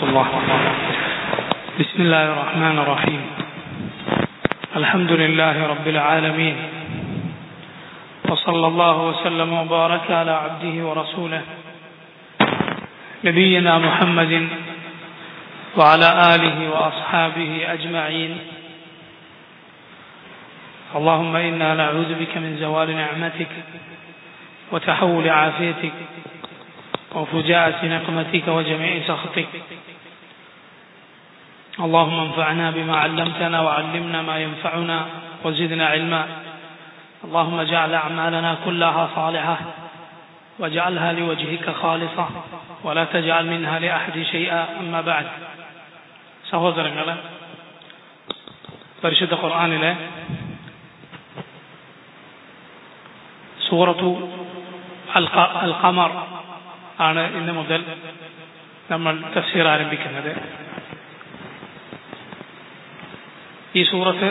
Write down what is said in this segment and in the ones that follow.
الله بسم الله الرحمن الرحيم الحمد لله رب العالمين وصلى الله وسلم وبارك على عبده ورسوله نبينا محمد وعلى آله وأصحابه أجمعين اللهم إنا نعوذ بك من زوال نعمتك وتحول عافيتك وفجاءة نقمتك وجميع سخطك اللهم انفعنا بما علمتنا وعلمنا ما ينفعنا وزدنا علما اللهم اجعل أعمالنا كلها صالحة واجعلها لوجهك خالصة ولا تجعل منها لأحد شيئا أما بعد സഹോദരങ്ങളെ പരിശുദ്ധ ഖുർആാനിലെ സൂറത്തു അൽ ഖമർ ആണ് ഇന്ന് മുതൽ നമ്മൾ തഫ്സീർ ആരംഭിക്കുന്നത് ഈ സൂറത്ത്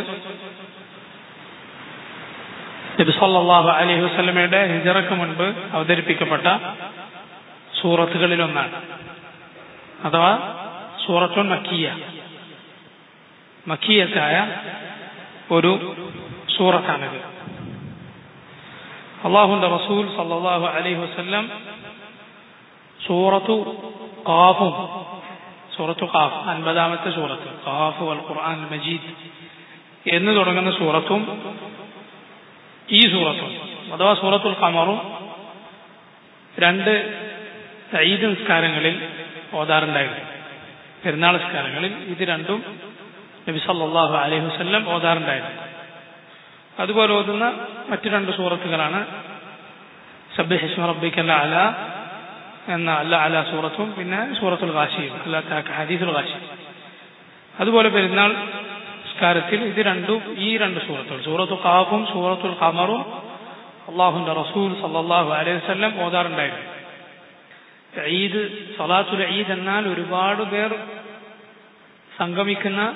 നബി സല്ലല്ലാഹു അലൈഹി വസല്ലമയുടെ ഹിജറക്ക് മുൻപ് അവതരിപ്പിക്കപ്പെട്ട സൂറത്തുകളിലൊന്നാണ് അഥവാ സൂറത്തുൻ മക്കിയ മക്കിയത്തായ ഒരു സൂറത്താണിത് അള്ളാഹുന്റെ റസൂൽ സല്ലല്ലാഹു അലൈഹി വസല്ലം സൂറത്തു ഖാഫും സൂറത്തു ഖാഫ് അൻപതാമത്തെ സൂറത്ത് ഖാഫ് വൽ ഖുർആൻ മജീദ് എന്ന് തുടങ്ങുന്ന സൂറത്തും ഈ സൂറത്തും അഥവാ സൂറത്തുൽ ഖമറും രണ്ട് ഈദ് നിസ്കാരങ്ങളിൽ ഓതാറുണ്ടായിരുന്നു പെരുന്നാൾ നിസ്കാരങ്ങളിൽ ഇത് രണ്ടും നബി സല്ലല്ലാഹു അലൈഹി വസല്ലം ഓതാറുണ്ടായിരുന്നു അതുപോലെ ഓതുന്ന മറ്റു രണ്ട് സൂറത്തുകളാണ് സബ്ബിഹിസ്മ റബ്ബിക്കൽ അല എന്ന അല്ല അല സൂറത്തും പിന്നെ സൂറത്തുൽ ഖാശിയും അല്ലാത്ത ഹദീസുൽ ഖാശി അതുപോലെ പെരുന്നാൾ നിസ്കാരത്തിൽ ഇത് രണ്ടും ഈ രണ്ട് സൂറത്തുകൾ സൂറത്തു ഖാഫും സൂറത്തുൽ ഖമറും അള്ളാഹുന്റെ റസൂൽ സല്ലല്ലാഹു അലൈഹി വസല്ലം ഓതാറുണ്ടായിരുന്നു ഈദ് സലാത്തുൽ ഈദ് എന്നാൽ ഒരുപാട് പേർ സംഗമിക്കുന്ന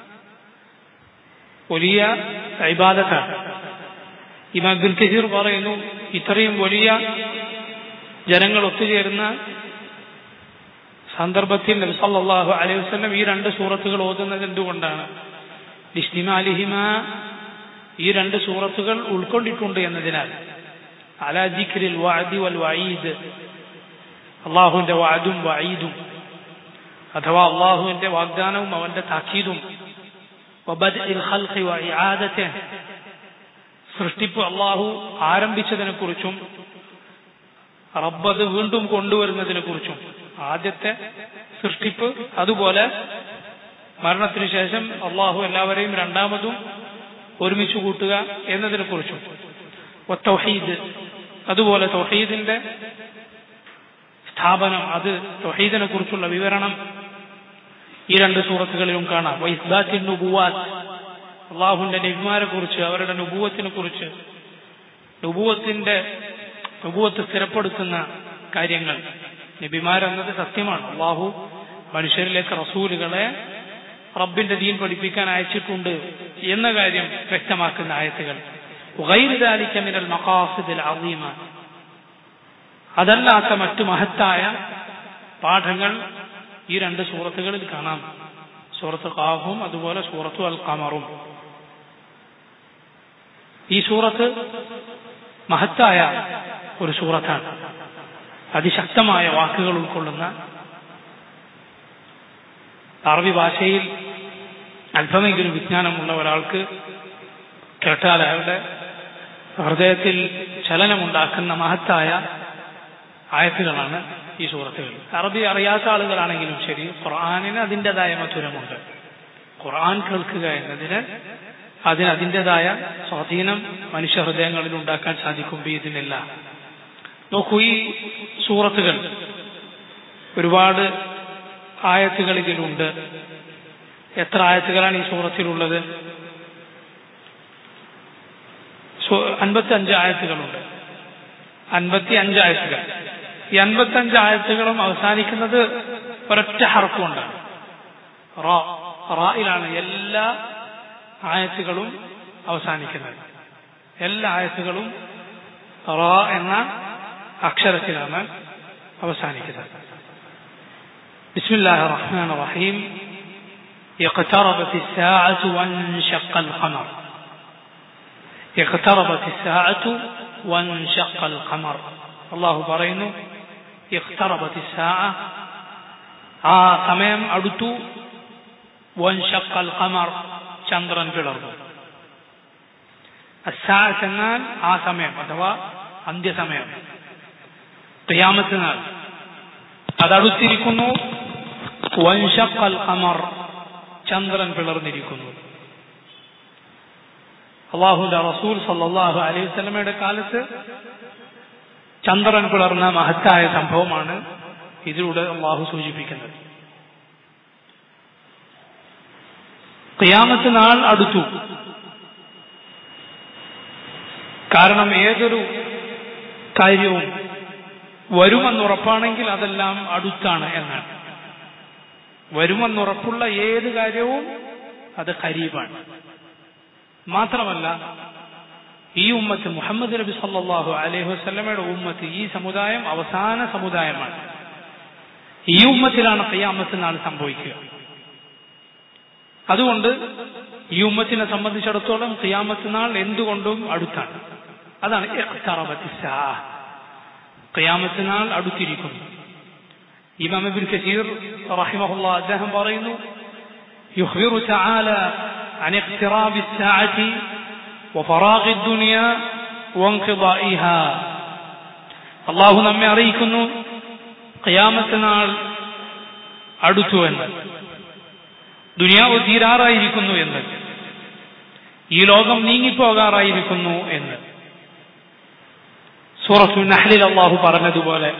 വലിയ ഇബാദത്താണ് ഇമാം അബ്ദുൽ കസീർ പറയുന്നു ഇത്രയും വലിയ ജനങ്ങൾ ഒത്തുചേരുന്ന സന്ദർഭത്തിൽ നബി സല്ലല്ലാഹു അലൈഹി വസല്ലം ഈ രണ്ട് സൂറത്തുകൾ ഓതുന്നത് എന്തുകൊണ്ടാണ് ലിഷ്തിമാലിഹിമ ഈ രണ്ട് സൂറത്തുകൾ ഉൾക്കൊണ്ടിട്ടുണ്ട് എന്നതിനാൽ അലാ ജിക്രിൽ വഅദി വൽ വഈദ് അള്ളാഹുവിന്റെ വാദും വഈദും അഥവാ അള്ളാഹുവിന്റെ വാഗ്ദാനവും അവന്റെ താക്കീതും സൃഷ്ടിപ്പ് അള്ളാഹു ആരംഭിച്ചതിനെ കുറിച്ചും റബ്ബത് വീണ്ടും കൊണ്ടുവരുന്നതിനെ കുറിച്ചും ആദ്യത്തെ സൃഷ്ടിപ്പ് അതുപോലെ മരണത്തിനു ശേഷം അള്ളാഹു എല്ലാവരെയും രണ്ടാമതും ഒരുമിച്ച് കൂട്ടുക എന്നതിനെ കുറിച്ചും തൗഹീദ് അതുപോലെ തൗഹീദിന്റെ സ്ഥാപനം അത് തൊഹീദിനെ കുറിച്ചുള്ള വിവരണം ഈ രണ്ട് സൂറത്തുകളിലും കാണാം വൈസ്ബാത്തിൻ നുബുവാത്ത് അള്ളാഹുന്റെ നബിമാരെ കുറിച്ച് അവരുടെ നുബൂവത്തിനെ കുറിച്ച് നുബൂവത്തിന്റെ നുബൂവത്ത് സ്ഥിരപ്പെടുത്തുന്ന കാര്യങ്ങൾ നബിമാരെന്നത് സത്യമാണ് അള്ളാഹു മനുഷ്യരിലേക്ക് റസൂലുകളെ റബ്ബിന്റെ ദീൻ പഠിപ്പിക്കാൻ അയച്ചിട്ടുണ്ട് എന്ന കാര്യം വ്യക്തമാക്കുന്ന ആയത്തുകൾ മിനൽ മഖാസിദിൽ അസീമ അതല്ലാത്ത മറ്റു മഹത്തായ പാഠങ്ങൾ ഈ രണ്ട് സൂറത്തുകളിൽ കാണാം സൂറത്ത് കാഫും അതുപോലെ സൂറത്തു അൽ ഖമറും ഈ സൂറത്ത് മഹത്തായ ഒരു സൂറത്താണ് അതിശക്തമായ വാക്കുകൾ ഉൾക്കൊള്ളുന്ന അറബി ഭാഷയിൽ അല്പമെങ്കിലും വിജ്ഞാനമുള്ള ഒരാൾക്ക് കേട്ടാൽ അയാളുടെ ഹൃദയത്തിൽ ചലനമുണ്ടാക്കുന്ന മഹത്തായ ആയത്തുകളാണ് ഈ സൂറത്തുകൾ അറബി അറിയാത്ത ആളുകളാണെങ്കിലും ശരി ഖുർആാനിന് അതിൻ്റെതായ മധുരമുണ്ട് ഖുർആൻ കേൾക്കുക എന്നതിന് അതിന് അതിൻ്റെതായ സ്വാധീനം മനുഷ്യ ഹൃദയങ്ങളിൽ ഉണ്ടാക്കാൻ സാധിക്കും ഇതിനില്ല നോക്കൂ ഈ സൂറത്തുകൾ ഒരുപാട് ആയത്തുകൾ ഇതിലുണ്ട് എത്ര ആയത്തുകളാണ് ഈ സൂറത്തിലുള്ളത് അൻപത്തി അഞ്ച് ആയത്തുകളുണ്ട് അൻപത്തി അഞ്ച് ആയത്തുകൾ ഈ അൻപത്തി അഞ്ച് ആയത്തുകളും അവസാനിക്കുന്നത് ഒരൊറ്റ ഹർഫുകൊണ്ടാണ് റായിലാണ് എല്ലാ ആയത്തുകളും അവസാനിക്കുന്നത് എല്ലാ ആയത്തുകളും റ എന്ന അക്ഷരത്തിലാണ് അവസാനിക്കുന്നത് بسم الله الرحمن الرحيم اقتربت الساعة وانشق القمر اقتربت الساعة وانشق القمر الله പറയുന്നു اقتربت الساعة ആ സമയം അടുത്തു വൻഷഖ് അൽ ഖമർ ചന്ദ്രൻ പിളർന്നു അസാസ് എന്നാൽ ആ സമയം അഥവാ അന്ത്യസമയം ഖിയാമത്ത് നാൾ അതടുത്തിരിക്കുന്നു വൻഷഖ് അൽ ഖമർ ചന്ദ്രൻ പിളർന്നിരിക്കുന്നു അള്ളാഹുന്റെ റസൂൽ സല്ലാഹു അലൈഹി വസല്ലമയുടെ കാലത്ത് ചന്ദ്രൻ പിളർന്ന മഹത്തായ സംഭവമാണ് ഇതിലൂടെ അള്ളാഹു സൂചിപ്പിക്കുന്നത് ഖിയാമത്ത് നാൾ അടുത്തു കാരണം ഏതൊരു കാര്യവും വരുമെന്നുറപ്പാണെങ്കിൽ അതെല്ലാം അടുത്താണ് എന്നാണ് വരുമെന്നുറപ്പുള്ള ഏത് കാര്യവും അത് ഖരീബാണ് മാത്രമല്ല ഈ ഉമ്മത്ത് മുഹമ്മദ് നബി സല്ലാഹു അലൈഹി വസ്ലമയുടെ ഉമ്മത്ത് ഈ സമുദായം അവസാന സമുദായമാണ് ഈ ഉമ്മത്തിലാണ് ഖിയാമത്ത് നാൾ സംഭവിക്കുക അതുകൊണ്ട് ഈ ഉമ്മത്തിനെ സംബന്ധിച്ചിടത്തോളം ഖിയാമത്ത് നാൾ എന്തുകൊണ്ടും അടുത്താണ് അതാണ് ഖിയാമത്ത് നാൾ അടുത്തിരിക്കുന്നു ഇമാം ഇബ്നു കസീർ റഹിമഹുള്ള അദ്ദേഹം പറയുന്നു يخبر تعالى عن اقتراب الساعة وفراغ الدنيا وانقضائها അള്ളാഹു നമ്മെ അറിയിക്കുന്നു ഖിയാമത്ത് നാൾ അടുത്തു എന്ന് ദുനിയാവ് തീരാറായിരിക്കുന്നു എന്ന് ഈ ലോകം നീങ്ങിപ്പോകാറായിരിക്കുന്നു എന്ന് സൂറത്തു നഹ്ലിൽ അള്ളാഹു പറഞ്ഞതുപോലെ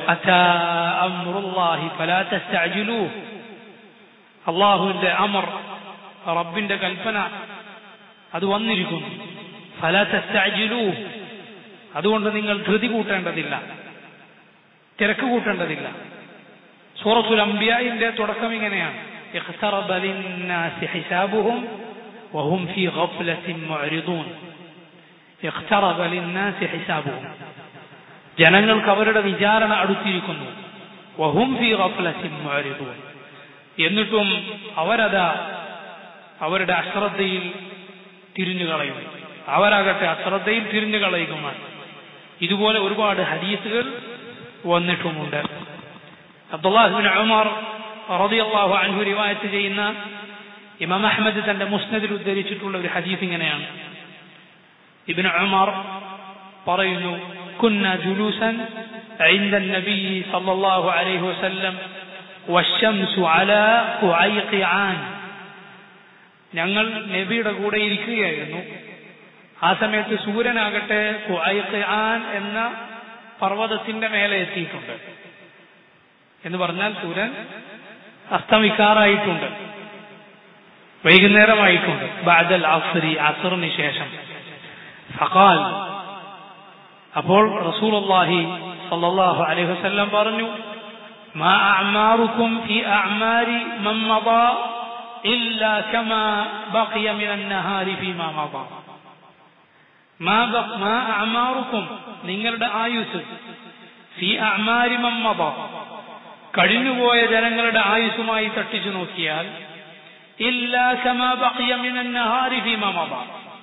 അള്ളാഹുവിന്റെ അമർ റബ്ബിന്റെ കൽപ്പന അത് വന്നിരിക്കുന്നു ഫലാത്തു അതുകൊണ്ട് നിങ്ങൾ ധൃതി കൂട്ടേണ്ടതില്ല തിരക്ക് കൂട്ടേണ്ടതില്ല സൂറത്തുൽ അംബിയായിന്റെ തുടക്കം ഇങ്ങനെയാണ് اقترب للناس حسابهم وهم في غفلة معرضون اقترب للناس حسابهم ജനങ്ങൾക്ക് അവരുടെ വിചാരണ അടുത്തിരിക്കുന്നു വഹും ഫി ഗഫ്ലത്തിൻ മുഅരിദൂൻ എന്നിട്ടും അവരതാ അവരുടെ അശ്രദ്ധയിൽ തിരിഞ്ഞു കളയും അവരാകട്ടെ അശ്രദ്ധയിൽ തിരിഞ്ഞു കളയുകയാണ് ഇതുപോലെ ഒരുപാട് ഹദീസുകൾ വന്നിട്ടുമുണ്ട് അബ്ദുല്ലാഹിബിൻ ഉമർ റളിയല്ലാഹു അൻഹു റിവായത്ത് ചെയ്യുന്ന ഇമാം അഹ്മദ് തന്റെ മുസ്നദിൽ ഉദ്ധരിച്ചിട്ടുള്ള ഒരു ഹദീസ് ഇങ്ങനെയാണ് ഇബിൻ ഉമർ പറയുന്നു كنا جلوسا عند النبي صلى الله عليه وسلم والشمس على قعيقعان ഞങ്ങൾ നബിയുടെ കൂടെ ഇരിക്കുകയായിരുന്നു ആ സമയത്ത് സൂര്യനാകട്ടെ ആൻ എന്ന പർവ്വതത്തിന്റെ മേലെ എത്തിയിട്ടുണ്ട് എന്ന് പറഞ്ഞാൽ സൂര്യൻ അസ്തമിക്കാറായിട്ടുണ്ട് വൈകുന്നേരമായിട്ടുണ്ട് ബാദൽ അസ്രി അസറിന് ശേഷം ഫഖാൽ അപ്പോൾ റസൂലുള്ളാഹി സല്ലല്ലാഹു അലൈഹി വസല്ലം പറഞ്ഞു മാ അഅമാറുക്കും ഫി അഅമാരി മൻ മദാ ഇല്ലാ കമാ ബഖിയ മിനൻ നഹാരി ഫീമാ മദാ മാ ബഖ മാ അഅമാറുക്കും നിങ്ങളുടെ ആയുസ് ഫി അഅമാരി മൻ മദാ കഴിഞ്ഞുപോയ ജനങ്ങളുടെ ആയുസ്സുമായി തട്ടിച്ചു നോക്കിയാൽ ഇല്ലാ കമാ ബഖിയ മിനൻ നഹാരി ഫീമാ മദാ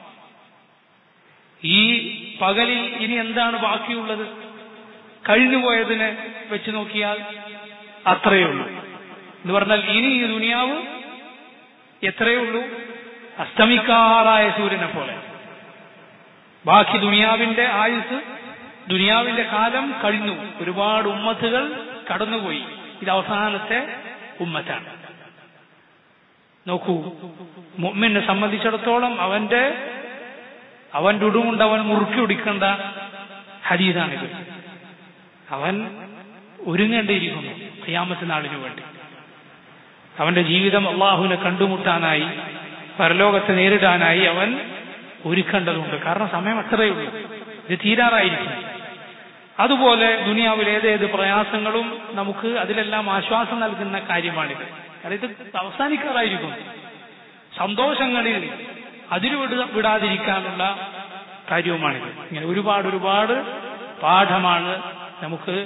ഈ പകലിൽ ഇനി എന്താണ് ബാക്കിയുള്ളത് കഴിഞ്ഞുപോയതിനെ വെച്ച് നോക്കിയാൽ അത്രയേ ഉള്ളൂ എന്ന് പറഞ്ഞാൽ ഇനി ഈ ദുനിയാവ് എത്രയേ ഉള്ളൂ അസ്തമിക്കാറായ സൂര്യനെ പോലെ ബാക്കി ദുനിയാവിന്റെ ആയുസ് ദുനിയാവിന്റെ കാലം കഴിഞ്ഞു ഒരുപാട് ഉമ്മത്തുകൾ കടന്നുപോയി ഇത് അവസാനത്തെ ഉമ്മത്താണ് നോക്കൂ മുമ്മിനെ സംബന്ധിച്ചിടത്തോളം അവന്റെ അവന്റെ ഉടുമുണ്ട് അവൻ മുറുക്കി ഒടിക്കേണ്ട ഹരീതാണിത് അവൻ ഒരുങ്ങേണ്ടിയിരിക്കുന്നു ഖിയാമത്ത് നാളിനു വേണ്ടി അവന്റെ ജീവിതം അള്ളാഹുവിനെ കണ്ടുമുട്ടാനായി പരലോകത്തെ നേരിടാനായി അവൻ ഒരുക്കേണ്ടതുണ്ട് കാരണം സമയം അത്രയേ ഉള്ളൂ ഇത് തീരാറായിരിക്കും അതുപോലെ ദുനിയാവിൽ ഏതേത് പ്രയാസങ്ങളും നമുക്ക് അതിലെല്ലാം ആശ്വാസം നൽകുന്ന കാര്യമാണിത് കാരണം ഇത് അവസാനിക്കാറായിരിക്കും സന്തോഷങ്ങളിൽ അതിര് വിട വിടാതിരിക്കാനുള്ള കാര്യവുമാണിത് ഇങ്ങനെ ഒരുപാട് ഒരുപാട് പാഠമാണ് നമുക്ക്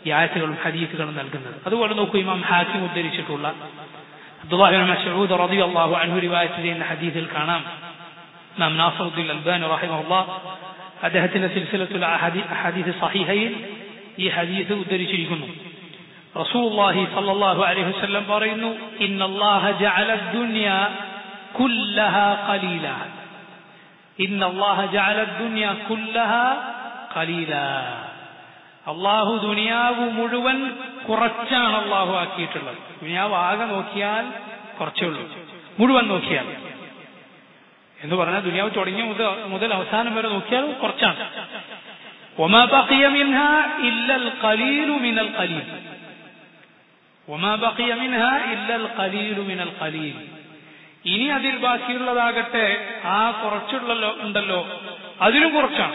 ഈ ആയത്തുകളും ഹദീസുകളും നൽകുന്നത് അതുപോലെ നോക്കൂ ഇമാം ഹാക്കിം ഉദ്ധരിച്ചിട്ടുള്ള അബ്ദുല്ലാഹിബിൻ മസ്ഊദ് റളിയല്ലാഹു അൻഹു റിവായത്ത് ചെയ്യുന്ന ഹദീസിൽ കാണാം ഇമാം നാസറുദ്ദീൻ അൽബാനി റഹിമഹുല്ലാ അദ്ദേഹത്തിന്റെ സിൽസിലത്തുൽ അഹദീസ് സഹിഹയിൽ ഈ ഹദീസ് ഉദ്ധരിച്ചിരിക്കുന്നു റസൂലുള്ളാഹി സ്വല്ലല്ലാഹു അലൈഹി വസല്ലം പറയുന്നു ഇന്നല്ലാഹ ജഅല ദുനിയ കുല്ലഹ ഖലീല ഇന്നല്ലാഹ ജഅല ദുനിയ കുല്ലഹ ഖലീല അള്ളാഹു ദുനിയാവ് മുഴുവൻ കുറച്ചാണ് അള്ളാഹു ആക്കിയിട്ടുള്ളത് ദുനിയാവ് ആകെ നോക്കിയാൽ കുറച്ചേ ഉള്ളൂ മുഴുവൻ നോക്കിയാൽ എന്ന് പറഞ്ഞാൽ ദുനിയാവ് തുടങ്ങിയ മുതൽ മുതൽ അവസാനം വരെ നോക്കിയാൽ കുറച്ചാണ് وما بقي منها إلا القليل من القليل وما بقي منها إلا القليل من القليل ഇനി അതിൽ ബാക്കിയുള്ളതാകട്ടെ ആ കുറച്ചുള്ളല്ലോ ഉണ്ടല്ലോ അതിലും കുറച്ചാണ്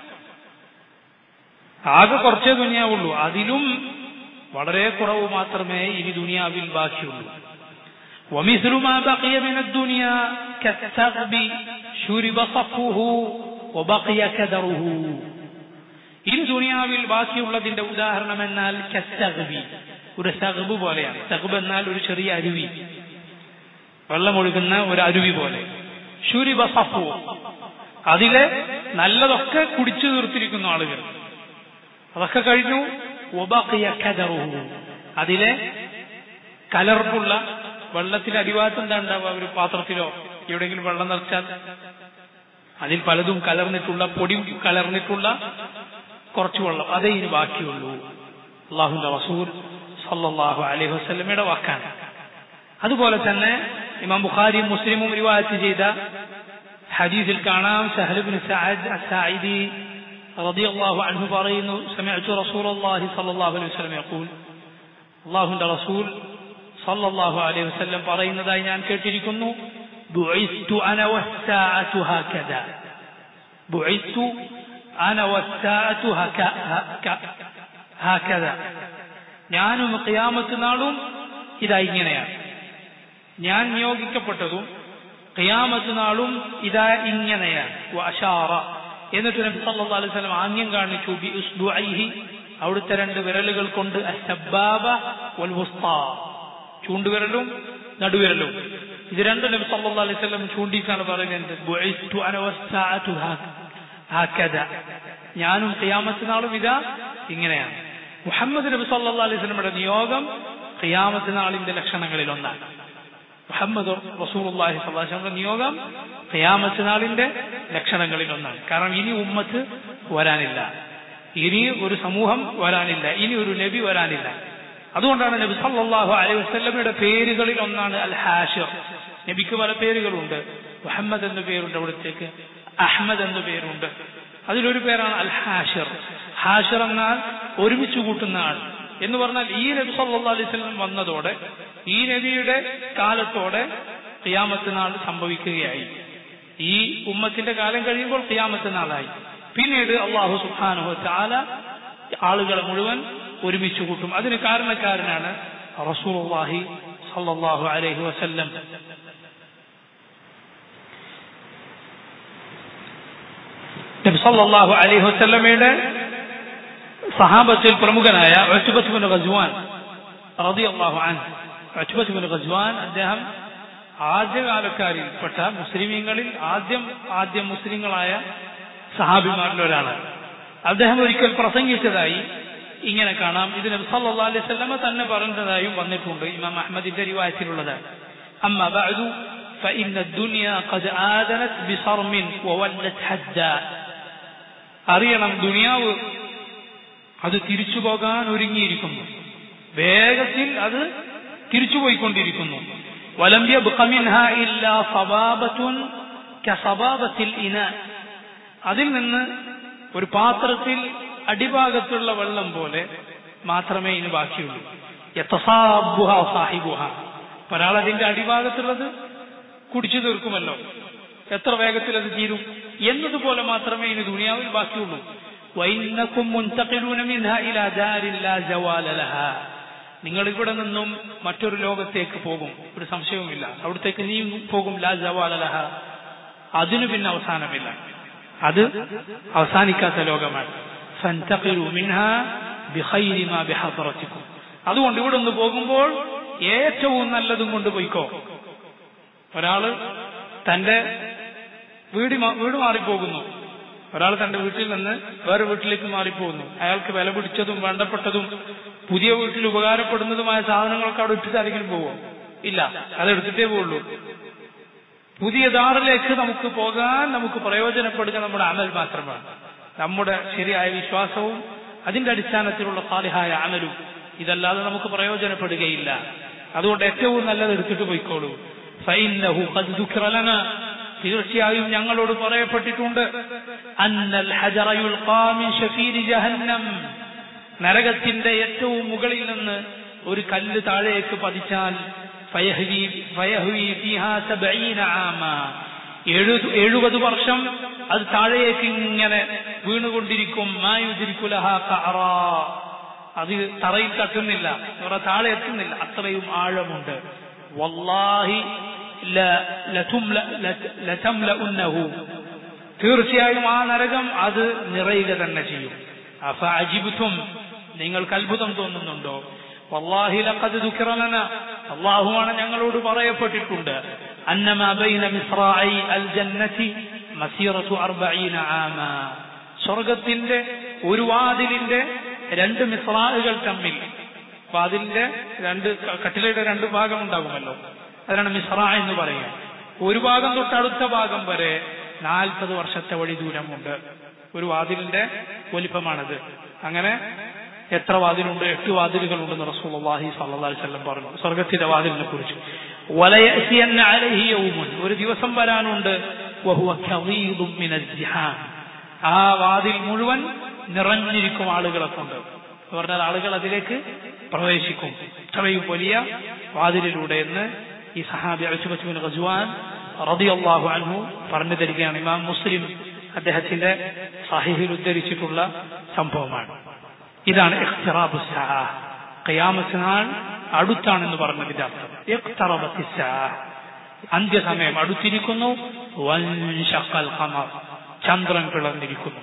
ആകെ കുറച്ചേ ദുനിയാവുള്ളൂ അതിലും വളരെ കുറവ് മാത്രമേ ഇനി ദുനിയാവിൽ ബാക്കിയുള്ളൂ ومثل ما بقي من الدنيا كالثغب شرب صفه وبقي كدره ഇനി ദുനിയാവിൽ ബാക്കിയുള്ളതിന്റെ ഉദാഹരണം എന്നാൽ കസ്തഗ്ബി ഒരു സഗ്ബ് പോലെയാണ് സഗ്ബ് എന്നാൽ ഒരു ചെറിയ അരുവി വെള്ളമൊഴുകുന്ന ഒരു അരുവി പോലെ ശുരിബ സഫു അതിലെ നല്ലതൊക്കെ കുടിച്ചു തീർത്തിരിക്കുന്ന ആളുകൾ അതൊക്കെ കഴിഞ്ഞു ഒബക്കിയ കദറുഹു അതിലെ കലർപ്പുള്ള വെള്ളത്തിന്റെ അടിഭാഗത്ത് എന്താ ഉണ്ടാവുക ഒരു പാത്രത്തിലോ എവിടെയെങ്കിലും വെള്ളം നിറച്ചാൽ അതിൽ പലതും കലർന്നിട്ടുള്ള പൊടി കലർന്നിട്ടുള്ള കുറച്ച് വെള്ളം അതേ ഇനി ബാക്കിയുള്ളൂ അള്ളാഹുന്റെ റസൂൽ സല്ലല്ലാഹു അലൈഹി വസല്ലമയുടെ വാക്കാണ് അതുപോലെ തന്നെ ഇമാം ബുഖാരിയും മുസ്ലിമും റിവായത്ത് ചെയ്ത ഹദീസിൽ കാണാം സഹലുബിൻ സഅദ് അസായിദി റളിയല്ലാഹു അൻഹു പറയുന്നു സമിഅ്തു റസൂലുള്ളാഹി സ്വല്ലല്ലാഹു അലൈഹി വസല്ലം യഖൂൽ അള്ളാഹുന്റെ റസൂൽ സല്ലല്ലാഹു അലൈഹി വസല്ലം പറയുന്നതായി ഞാൻ കേട്ടിരിക്കുന്നു ബുഇസ്തു അന വസ്സാഅതു ഹകദ ബുഇസ്തു അന വസ്സാഅതു ഹകദ ഞാനും ഖിയാമത്ത് നാളും ഇതാ ഇങ്ങനെയാണ് ഞാൻ നിയോഗിക്കപ്പെട്ടതും ഖിയാമത്ത് നാളും ഇതാ ഇങ്ങനെയാണ് വഅശാറ എന്നിട്ട് നബി സല്ലല്ലാഹു അലൈഹി വസല്ലം ആംഗ്യം കാണിച്ചു ബി ഉസ്ബുഐഹി അവിടുത്തെ രണ്ട് വിരലുകൾ കൊണ്ട് അസ്സബ്ബാബ വൽ വുസ്താ ചൂണ്ടുവിരലും നടുവിരലും ഇത് രണ്ടും നബി സല്ലല്ലാഹു അലൈഹി വസല്ലം ചൂണ്ടിക്കാണ് പറയുന്നത് ബുഇസ്തു അന വസ്സാഅതു ഹാക്കദ ഞാനും ഖിയാമത്ത് നാളും ഇതാ ഇങ്ങനെയാണ് മുഹമ്മദ് നബി സല്ലല്ലാഹു അലൈഹി വസല്ലമയുടെ നിയോഗം ഖിയാമത്ത് നാളിന്റെ ലക്ഷണങ്ങളിൽ ഒന്നാണ് മുഹമ്മദ് റസൂലുള്ളാഹി സ്വല്ലല്ലാഹു അലൈഹി വസല്ലം നിയോഗം ഖിയാമത്ത് നാളിന്റെ ലക്ഷണങ്ങളിൽ ഒന്നാണ് കാരണം ഇനി ഉമ്മത്ത് വരാനില്ല ഇനി ഒരു സമൂഹം വരാനില്ല ഇനി ഒരു നബി വരാനില്ല അതുകൊണ്ടാണ് നബി സല്ലല്ലാഹു അലൈഹി വസല്ലമയുടെ പേരുകളിൽ ഒന്നാണ് അൽ ഹാഷിർ നബിക്ക് പല പേരുകളുണ്ട് മുഹമ്മദ് എന്ന പേരുണ്ട് അവിടത്തേക്ക് അഹമ്മദ് എന്ന പേരുണ്ട് അതിലൊരു പേരാണ് അൽ ഹാഷിർ ഹാഷിർ എന്നാൽ ഒരുമിച്ച് കൂട്ടുന്ന ആൾ എന്ന് പറഞ്ഞാൽ ഈ നബി സല്ലല്ലാഹു അലൈഹി വസല്ലം വന്നതോടെ ഈ നബിയുടെ കാലത്തോടെ ഖിയാമത്ത് നാൾ സംഭവിക്കുകയായി ഈ ഉമ്മത്തിന്റെ കാലം കഴിയുമ്പോൾ ഖിയാമത്ത് നാളായി പിന്നീട് അള്ളാഹു സുബ്ഹാനഹു തആല ആളുകളെ മുഴുവൻ ഒരുമിച്ച് കൂട്ടും അതിന് കാരണക്കാരനാണ് റസൂലുള്ളാഹി സല്ലല്ലാഹു അലൈഹി വസല്ലം നബി സല്ലല്ലാഹു അലൈഹി വസല്ലമയുടെ സഹാബത്തിൽ പ്രമുഖനായ ഉത്ബത്ത് ബിൻ ഗസ്വാൻ റളിയല്ലാഹു അൻഹു ഉത്ബത്ത് ബിൻ ഗസ്വാൻ അദ്ദേഹം ആദ്യകാലക്കാരിൽപ്പെട്ട മുസ്ലിമീങ്ങളിൽ ആദ്യം ആദ്യം മുസ്ലിങ്ങളായ സഹാബിമാരിൽ ഒരാളാണ് അദ്ദേഹം ഒരിക്കൽ പ്രസംഗിച്ചതായി ഇങ്ങനെ കാണാം ഇത് നബി സല്ലല്ലാഹു അലൈഹി വസല്ലമ തന്നെ പറഞ്ഞതായും വന്നിട്ടുണ്ട് ഇമാം അഹ്മദിന്റെ റിവായത്തിലുള്ളത് അമ്മ ബഅദു فإن الدنيا قد آذنت بصرم وولت حدا അറിയണം ദുനിയാവ് അത് തിരിച്ചു പോകാൻ ഒരുങ്ങിയിരിക്കുന്നു വേഗത്തിൽ അത് തിരിച്ചുപോയിക്കൊണ്ടിരിക്കുന്നു ولم يبق منها إلا صبابة كصبابة الإناء അതിൽ നിന്ന് ഒരു പാത്രത്തിൽ അടിഭാഗത്തുള്ള വെള്ളം പോലെ മാത്രമേ ഇനി ബാക്കിയുള്ളൂ യത്തസാബുഹ സാഹിബുഹ ഒരാൾ അതിന്റെ അടിഭാഗത്തുള്ളത് കുടിച്ചു തീർക്കുമല്ലോ എത്ര വേഗത്തിൽ അത് തീരും എന്നതുപോലെ മാത്രമേ ഇനി ദുനിയാവിൽ ബാക്കിയുള്ളൂ വൈന്നക്കും മുൻതഖിലൂന മിൻഹാ ഇലാ ദാരിൻ ലാ ജവാല ലഹാ നിങ്ങൾ ഇവിടെ നിന്നും മറ്റൊരു ലോകത്തേക്ക് പോകും ഒരു സംശയവുമില്ല അവിടത്തേക്ക് നീ പോകും ലാ ജവാല ലഹ അതിനു പിന്നെ അവസാനമില്ല അത് അവസാനിക്കാത്ത ലോകമാണ് ഫൻതഖിലു മിൻഹാ ബിഖൈരി മാ ബിഹദ്റത്തിക്കും അതുകൊണ്ട് ഇവിടെ ഒന്ന് പോകുമ്പോൾ ഏറ്റവും നല്ലതും കൊണ്ട് പോയിക്കോ ഒരാള് തന്റെ വീട് മാ- വീട് മാറിപ്പോകുന്നു ഒരാൾ തന്റെ വീട്ടിൽ നിന്ന് വേറെ വീട്ടിലേക്ക് മാറിപ്പോകുന്നു അയാൾക്ക് വില പിടിച്ചതും വേണ്ടപ്പെട്ടതും പുതിയ വീട്ടിൽ ഉപകാരപ്പെടുന്നതുമായ സാധനങ്ങളൊക്കെ അവിടെ ഇട്ടിട്ട് ആരെങ്കിലും പോവോ ഇല്ല അതെടുത്തിട്ടേ പോവുള്ളൂ പുതിയ ദാറിലേക്ക് നമുക്ക് പോകാൻ നമുക്ക് പ്രയോജനപ്പെടുക നമ്മുടെ അമൽ മാത്രമാണ് നമ്മുടെ ശരിയായ വിശ്വാസവും അതിന്റെ അടിസ്ഥാനത്തിലുള്ള സാലിഹായ അമലും ഇതല്ലാതെ നമുക്ക് പ്രയോജനപ്പെടുകയില്ല അതുകൊണ്ട് ഏറ്റവും നല്ലത് എടുത്തിട്ട് പോയിക്കോളൂ ഫൈനഹു ഖദ് ദുഖിറ ലനാ. തീർച്ചയായും ഞങ്ങളോട് പറയപ്പെട്ടിട്ടുണ്ട് അന്നൽ ഹജറ യുൽഖാ മിൻ ശഫീരി ജഹന്നം നരകത്തിന്റെ ഏറ്റവും മുകളിൽ നിന്ന് ഒരു കല്ല് താഴേക്ക് പതിച്ചാൽ ഫയഹ്വി ഫയഹ്വി ഫീഹാ സബഈന ആമ എഴുതു എഴുപത് വർഷം അത് താഴേക്ക് ഇങ്ങനെ വീണുകൊണ്ടിരിക്കും മായുദിരിക്കുലഹ കഅറാ അത് തറയിൽ തട്ടുന്നില്ല ഇവരുടെ താഴെ എത്തുന്നില്ല അത്രയും ആഴമുണ്ട് വല്ലാഹി ല- ലതുംല- ലത- ലതംലഉന്നഹു. തീർച്ചയായും ആ നരകം അത് നിറയുക തന്നെ ചെയ്യും അഫ അജിബുത്തും നിങ്ങൾക്ക് അത്ഭുതം തോന്നുന്നുണ്ടോ വല്ലാഹി ലഖദ് ദുഖിറ ലനാ അല്ലാഹുവാണ് ഞങ്ങളോട് പറയപ്പെട്ടിട്ടുണ്ട് അന്നമാ ബൈന മിസ്റാഇ അൽ ജന്നതി മസീറത്തു അർബഈന ആമ സ്വർഗത്തിന്റെ ഒരു വാതിലിന്റെ രണ്ട് മിസ്റാഹുകൾ തമ്മിൽ വാതിലിന്റെ രണ്ട് ക- കട്ടിലയുടെ രണ്ട് ഭാഗം ഉണ്ടാകുമല്ലോ അതിനാണ് മിസ്റ എന്ന് പറയുക ഒരു ഭാഗം തൊട്ട് അടുത്ത ഭാഗം വരെ നാൽപ്പത് വർഷത്തെ വഴി ദൂരമുണ്ട് ഒരു വാതിലിന്റെ വലിപ്പമാണത് അങ്ങനെ എത്ര വാതിലുണ്ട് എട്ട് വാതിലുകളുണ്ടെന്ന് റസൂലുള്ളാഹി സ്വല്ലല്ലാഹി അലൈഹി വസല്ലം പറഞ്ഞു സ്വർഗത്തിന്റെ വാതിലിനെ കുറിച്ച് വലയഅതിയന്ന അലൈഹി യൗമുൻ ഒരു ദിവസം വരാനുണ്ട് വഹുവ കവീദും മിനൽ ജിഹാൻ ആ വാതിൽ മുഴുവൻ നിറഞ്ഞിരിക്കും ആളുകളെ കൊണ്ട് എന്ന് പറഞ്ഞാൽ ആളുകൾ അതിലേക്ക് പ്രവേശിക്കും ഇത്രയും വലിയ വാതിലിലൂടെ എന്ന് ഈ സഹാബി അൽസുബത്തുബിൻ ഖസ്വാൻ റളിയല്ലാഹു അൻഹു പറഞ്ഞു തരികയാണ് ഇമാം മുസ്ലിം അദ്ദേഹത്തിന്റെ സാഹിഹിൽ ഉദ്ധരിച്ചിട്ടുള്ള സംഭവമാണ് ഇതാണ് ഇഖ്തിറാബു സ്സാഅ. ഖിയാമത്ത് നാൾ അടുത്താണെന്ന് പറഞ്ഞതിന്റെ അർത്ഥം ഇഖ്തറബത്തി സ്സാഅ. അന്ത്യസമയം അടുത്തിരിക്കുന്നു വൻഷഖൽ ഖമർ ചന്ദ്രൻ പിളർന്നിരിക്കുന്നു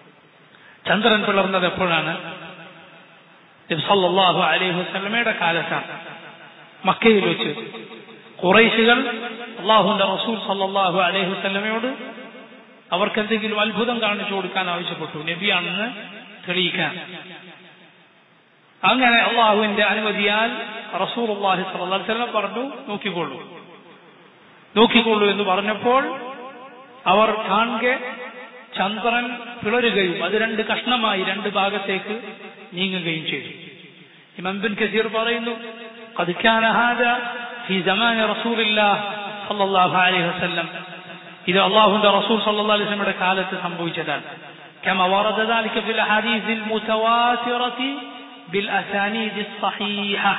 ചന്ദ്രൻ പിളർന്നത് എപ്പോഴാണ് നബി സല്ലല്ലാഹു അലൈഹി വസല്ലമയുടെ കാലത്താണ് മക്കയിൽ വെച്ച് കുറൈശികൾ അള്ളാഹുന്റെ റസൂൽ സല്ലല്ലാഹു അലൈഹി വസല്ലമയോട് അവർക്ക് എന്തെങ്കിലും അത്ഭുതം കാണിച്ചു കൊടുക്കാൻ ആവശ്യപ്പെട്ടു നബിയാണെന്ന് തെളിയിക്കാൻ അങ്ങനെ അള്ളാഹുവിന്റെ അനുമതിയാൽ റസൂൽ അള്ളാഹി സല്ലല്ലാഹു അലൈഹി വസല്ലം പറഞ്ഞു നോക്കിക്കൊള്ളൂ നോക്കിക്കൊള്ളൂ എന്ന് പറഞ്ഞപ്പോൾ അവർ കാണുക ചന്ദ്രൻ പിളരുകയും അത് രണ്ട് കഷ്ണമായി രണ്ട് ഭാഗത്തേക്ക് നീങ്ങുകയും ചെയ്തു ഇമാം ബിൻ കസീർ പറയുന്നു قد كان هذا في زمان رسول الله صلى الله عليه وسلم ഇത് അള്ളാഹുന്റെ റസൂൽ സല്ലല്ലാഹു അലൈഹി വസല്ലമയുടെ കാലത്ത് സംഭവിച്ചതാണ് كما ورد ذلك في الاحاديث المتواتره بالاسانيد الصحيحه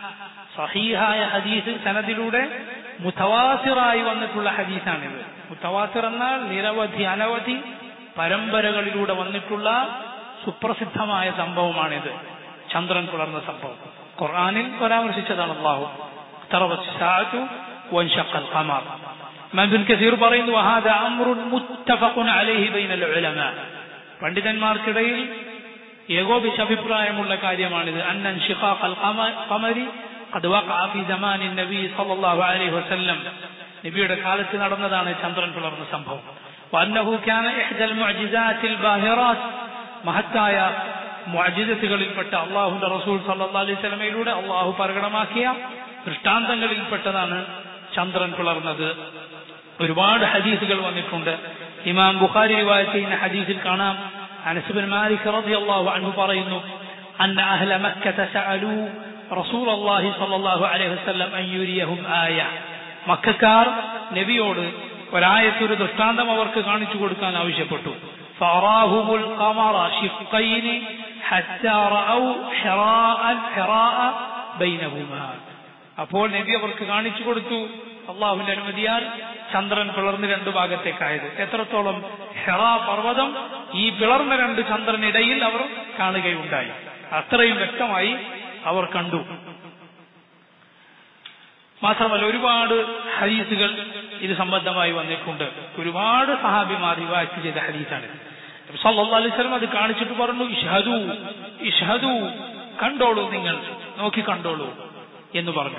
സഹീഹായ ഹദീസ് സനദിലൂടെ മുത്തവാസിറായി വന്നിട്ടുള്ള ഹദീസാണിത് മുത്തവാസിർ എന്നാൽ നിരവധി അനവധി പരമ്പരകളിലൂടെ വന്നിട്ടുള്ള സുപ്രസിദ്ധമായ സംഭവമാണിത് ചന്ദ്രൻ പുലർന്ന സംഭവം ഖുർആനിൽ പരാമർശിച്ചതാണ് അള്ളാഹു اقتربت الساعة وانشق القمر ഇമാം ബിൻ കസീർ പറയുന്നു وهذا أمر متفق عليه بين العلماء പണ്ഡിതന്മാർക്കിടയിൽ ഏകോപിച്ച അഭിപ്രായമുള്ള കാര്യമാണിത് അന്നൻ ഷിഖാഖ് അൽ ഖമരി قد وقع في زمان النبي صلى الله عليه وسلم നബിയുടെ കാലത്ത് നടന്നതാണ് ചന്ദ്രൻ പിളർന്ന സംഭവം وأنه كان إحدى المعجزات الباهرات മഹത്തായ മുഅജിസത്തുകളിൽപ്പെട്ട അള്ളാഹുന്റെ റസൂൽ സല്ലല്ലാഹു അലൈഹി വസല്ലമയിലൂടെ അള്ളാഹു പ്രകടമാക്കിയ ദൃഷ്ടാന്തങ്ങളിൽപ്പെട്ടതാണ് ചന്ദ്രൻ പിളർന്നത് ഒരുപാട് ഹദീസുകൾ വന്നിട്ടുണ്ട് ഇമാം ബുഖാരി റിവായത്ത് ചെയ്യുന്ന ഹദീസിൽ കാണാം അനസുബിൻ മാലിക് റളിയല്ലാഹു അൻഹു പറയുന്നു അന്ന അഹ്ല മക്കത സഅലു റസൂൽ അള്ളാഹി സല്ലല്ലാഹു അലൈഹി വസല്ലം അൻ യുരിയഹും ആയ മക്കാർ നബിയോട് ഒരായത്തൊരു ദൃഷ്ടാന്തം അവർക്ക് കാണിച്ചു കൊടുക്കാൻ ആവശ്യപ്പെട്ടു فأراهم القمر شقين حتى رأوا حراء حراء بينهما അപ്പോൾ നബി അവർക്ക് കാണിച്ചു കൊടുത്തു അള്ളാഹുവിന്റെ അനുമതിയാൽ ചന്ദ്രൻ പിളർന്ന് രണ്ട് ഭാഗത്തേക്കായത് എത്രത്തോളം ഹെറാ പർവ്വതം ഈ പിളർന്ന രണ്ട് ചന്ദ്രനിടയിൽ അവർ കാണുകയുണ്ടായി അത്രയും വ്യക്തമായി അവർ കണ്ടു മാത്രമല്ല ഒരുപാട് ഹദീസുകൾ ഇത് സംബന്ധമായി വന്നിട്ടുണ്ട് ഒരുപാട് സഹാബിമാർ റിവായത്ത് ചെയ്ത ഹദീസാണ് സല്ലല്ലാഹു അലൈഹി വസല്ലം അത് കാണിച്ചിട്ട് പറഞ്ഞു ഇഷ്ഹദു ഇഷ്ഹദു കണ്ടോളൂ നിങ്ങൾ നോക്കി കണ്ടോളൂ എന്ന് പറഞ്ഞു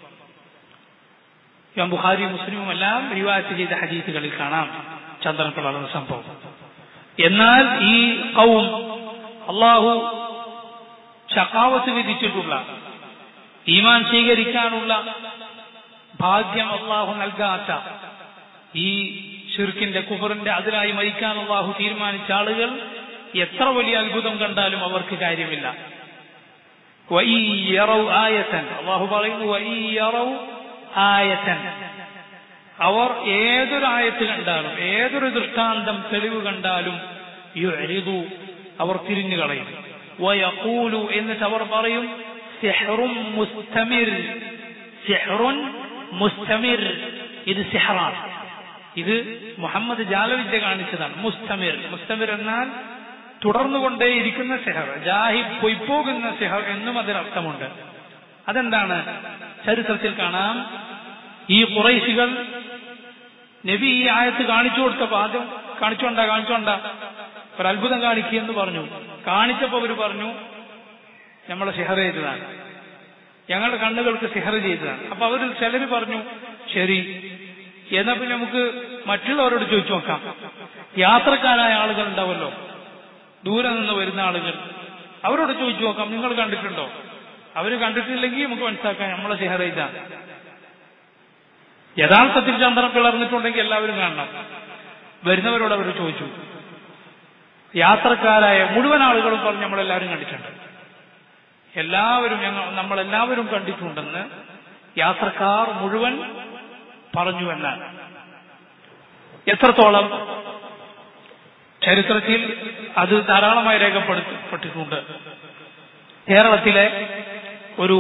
ഇമാം ബുഖാരി മുസ്ലിമും എല്ലാം റിവായത്ത് ചെയ്ത ഹദീസുകളിൽ കാണാം ചന്ദ്രൻ പിളർന്ന സംഭവം എന്നാൽ ഈ കൗം അള്ളാഹു ഷക്കാവത്ത് വിധിച്ചിട്ടുള്ള ഈമാൻ സ്വീകരിക്കാനുള്ള ഭാഗ്യം അള്ളാഹു നൽകാത്ത ഈ ഷിർക്കിന്റെ കുഫറിന്റെ അതിലായി മരിക്കാൻ അള്ളാഹു തീരുമാനിച്ച ആളുകൾ എത്ര വലിയ അത്ഭുതം കണ്ടാലും അവർക്ക് കാര്യമില്ല ആയത്തൻ അള്ളാഹു പറയുന്നു ആയത്തൻ അവർ ഏതൊരു ആയത്ത് കണ്ടാലും ഏതൊരു ദൃഷ്ടാന്തം തെളിവ് കണ്ടാലും യുഅരിദു അവർ തിരിഞ്ഞു കളയും വയഖൂലു എന്നിട്ട് അവർ പറയും സിഹ്റും മുസ്തമിർ സിഹ്റുൻ മുസ്തമിർ ഇത് സിഹറാണ് ഇത് മുഹമ്മദ് ജാലവിദ്യ കാണിച്ചതാണ് മുസ്തമിർ മുസ്തമിർ എന്നാൽ തുടർന്നുകൊണ്ടേയിരിക്കുന്ന സിഹർ ജാഹി പൊയ്പോകുന്ന സിഹർ എന്നും അതിനർത്ഥമുണ്ട് അതെന്താണ് ചരിത്രത്തിൽ കാണാം ഈ കുറൈശികൾ നബി ഈ ആയത്ത് കാണിച്ചു കൊടുത്തപ്പോ ആദ്യം കാണിച്ചോണ്ട കാണിച്ചോണ്ട ഒരു അത്ഭുതം കാണിക്കുകയെന്ന് പറഞ്ഞു കാണിച്ചപ്പോ അവർ പറഞ്ഞു നമ്മളെ സിഹർ ചെയ്തതാണ് ഞങ്ങളുടെ കണ്ണുകൾക്ക് സിഹർ ചെയ്തതാണ് അപ്പൊ അവരിൽ ചിലർ പറഞ്ഞു ശരി എന്നാ പിന്നെ നമുക്ക് മറ്റുള്ളവരോട് ചോദിച്ചു നോക്കാം യാത്രക്കാരായ ആളുകൾ ഉണ്ടാവല്ലോ ദൂരെ നിന്ന് വരുന്ന ആളുകൾ അവരോട് ചോദിച്ചു നോക്കാം നിങ്ങൾ കണ്ടിട്ടുണ്ടോ അവര് കണ്ടിട്ടില്ലെങ്കിൽ നമുക്ക് മനസ്സിലാക്കാം നമ്മളെ സിഹർ ചെയ്താണ് യഥാർത്ഥത്തിൽ ചന്ദ്രൻ പിളർന്നിട്ടുണ്ടെങ്കിൽ എല്ലാവരും കാണണം വരുന്നവരോട് അവർ ചോദിച്ചു യാത്രക്കാരായ മുഴുവൻ ആളുകളും പറഞ്ഞ് നമ്മളെല്ലാവരും കണ്ടിട്ടുണ്ട് എല്ലാവരും ഞങ്ങൾ നമ്മളെല്ലാവരും കണ്ടിട്ടുണ്ടെന്ന് യാത്രക്കാർ മുഴുവൻ പറഞ്ഞു എന്നാണ് എത്രത്തോളം ചരിത്രത്തിൽ അത് ധാരാളമായി രേഖപ്പെടുത്തപ്പെട്ടിട്ടുണ്ട് കേരളത്തിലെ ഒരു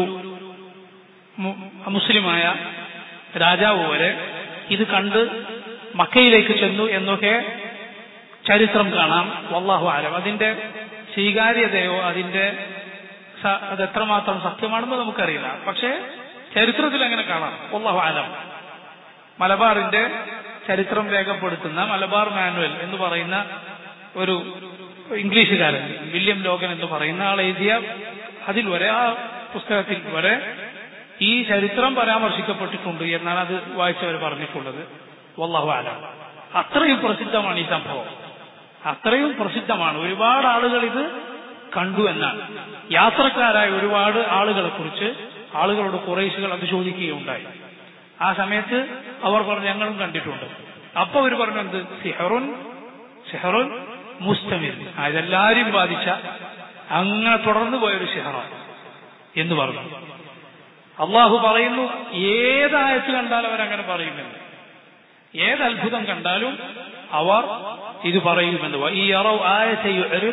മുസ്ലിമായ രാജാവ് വരെ ഇത് കണ്ട് മക്കയിലേക്ക് ചെന്നു എന്നൊക്കെ ചരിത്രം കാണാം വല്ലാഹു ആലം അതിന്റെ സ്വീകാര്യതയോ അതിന്റെ അത് എത്രമാത്രം സത്യമാണെന്ന് നമുക്കറിയില്ല പക്ഷേ ചരിത്രത്തിൽ അങ്ങനെ കാണാം വല്ലാഹു ആലം മലബാറിന്റെ ചരിത്രം രേഖപ്പെടുത്തുന്ന മലബാർ മാനുവൽ എന്ന് പറയുന്ന ഒരു ഇംഗ്ലീഷുകാരൻ വില്യം ലോഗൻ എന്ന് പറയുന്ന ആൾ എഴുതിയ അതിൽ വരെ ആ പുസ്തകത്തിൽ വരെ ഈ ചരിത്രം പരാമർശിക്കപ്പെട്ടിട്ടുണ്ട് എന്നാണ് അത് വായിച്ചവർ പറഞ്ഞിട്ടുള്ളത് വല്ലാഹു ആലം അത്രയും പ്രസിദ്ധമാണ് ഈ സംഭവം അത്രയും പ്രസിദ്ധമാണ് ഒരുപാട് ആളുകൾ ഇത് കണ്ടു എന്നാണ് യാത്രക്കാരായ ഒരുപാട് ആളുകളെ കുറിച്ച് ആളുകളോട് കുറേശുകൾ അത് ചോദിക്കുകയുണ്ടായി ആ സമയത്ത് അവർ പറഞ്ഞു ഞങ്ങളും കണ്ടിട്ടുണ്ട് അപ്പൊ അവർ പറഞ്ഞു എന്ത് സിഹറുൻ സിഹറുൻ മുസ്തമിർ അതെല്ലാരും ബാധിച്ച അങ്ങനെ തുടർന്നു പോയൊരു സിഹറാണ് എന്ന് പറഞ്ഞു അള്ളാഹു പറയുന്നു ഏതായത്ത് കണ്ടാലും അവരങ്ങനെ പറയുമെന്ന് ഏത് അത്ഭുതം കണ്ടാലും അവർ ഇത് പറയുമെന്ന് ഈ അറവ് ആയത്തെ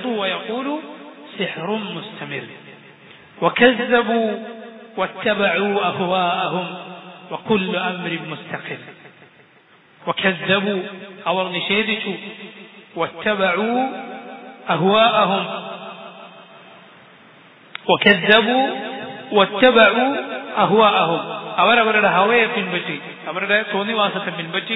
സിഹറും മുസ്തമിർ وكذبوا واتبعوا أهواءهم وكل أمر مستقل وكذبوا أو نشيدتوا واتبعوا أهواءهم وكذبوا واتبعوا أهواءهم അവരവരുടെ ഹവയെ പിൻപറ്റി അവരുടെ തോന്നിവാസത്തെ പിൻപറ്റി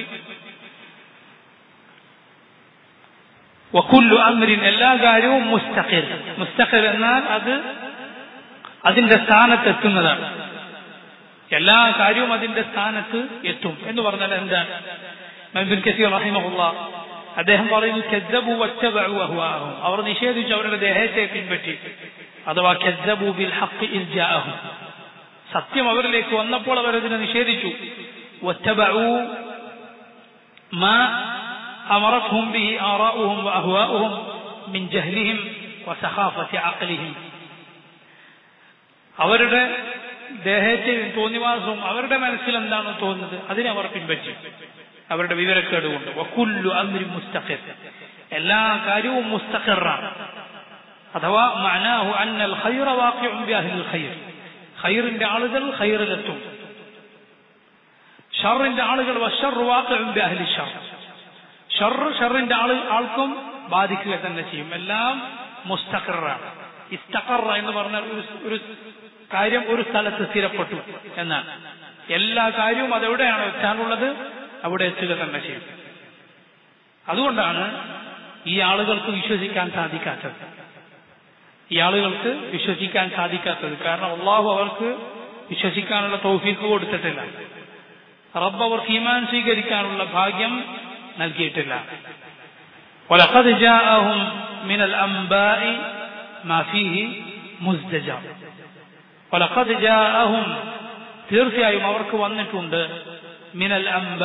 വക്കുല്ലു അമ്രിൻ എല്ലാ കാര്യവും മുസ്തഖിർ മുസ്തഖിർ എന്നാൽ അത് അതിന്റെ സ്ഥാനത്ത് എത്തുന്നതാണ് എല്ലാ കാര്യവും അതിന്റെ സ്ഥാനത്ത് എത്തും എന്ന് പറഞ്ഞാൽ എന്താണ് മൈബിൻ കസീർ റഹിമഹുള്ള അദ്ദേഹം പറയുന്നു കെദ്ദബു വറ്റബു അഹ്വാഹും അവർ നിഷേധിച്ചു അവരുടെ ദേഹത്തെ പിൻപറ്റി അഥവാ കെദ്ദബു ബിൽ ഹഖ് ഇൽജാഅഹും സത്യം അവരിലേക്ക് വന്നപ്പോൾ അവർ അതിനെ നിഷേധിച്ചു വറ്റബു മാ أمرتهم به آراؤهم وأهواؤهم من جهلهم وسخافة عقلهم അവരുടെ ദേഹത്തെയും തോന്നിവാസവും അവരുടെ മനസ്സിൽ എന്താണ് തോന്നുന്നത് അതിനെ അവർ പിൻപറ്റി അവരുടെ വിവരക്കേട് കൊണ്ട് വക്കുല്ലു അമ്രി മുസ്തഖിർ എല്ലാ കാര്യവും മുസ്തഖിറാണ് അഥവാ മനാഹു അന്നൽ ഖൈറ വാഖിഉൻ ബിഅഹ്ലിൽ ഖൈർ ഖൈറിന്റെ ആളുകൾ ഖൈറിലെത്തും ഷറിന്റെ ആളുകൾ വശർ വാഖിഉൻ ബിഅഹ്ലി ഷർ ഷർ ഷറിന്റെ ആള് ആൾക്കും ബാധിക്കുക തന്നെ ചെയ്യും എല്ലാം മുസ്തഖറാണ് ഇസ്തഖറ എന്ന് പറഞ്ഞാൽ ഒരു ഒരു കാര്യം ഒരു സ്ഥലത്ത് സ്ഥിരപ്പെട്ടു എന്നാണ് എല്ലാ കാര്യവും അതെവിടെയാണ് എത്താനുള്ളത് അവിടെ എത്തുക തന്നെ ചെയ്യും അതുകൊണ്ടാണ് ഈ ആളുകൾക്ക് വിശ്വസിക്കാൻ സാധിക്കാത്തത് ഈ ആളുകൾക്ക് വിശ്വസിക്കാൻ സാധിക്കാത്തത് കാരണം അള്ളാഹു അവർക്ക് വിശ്വസിക്കാനുള്ള തൗഫീക്ക് കൊടുത്തിട്ടില്ല റബ്ബ് അവർക്ക് ഈമാൻ സ്വീകരിക്കാനുള്ള ഭാഗ്യം നൽകിയിട്ടില്ല ولقد جاءهم من الأنباء ما فيه مزدجر ولقد جاءهم തീർച്ചയായും അവർക്ക് വന്നിട്ടുണ്ട് മിനൽ അംബ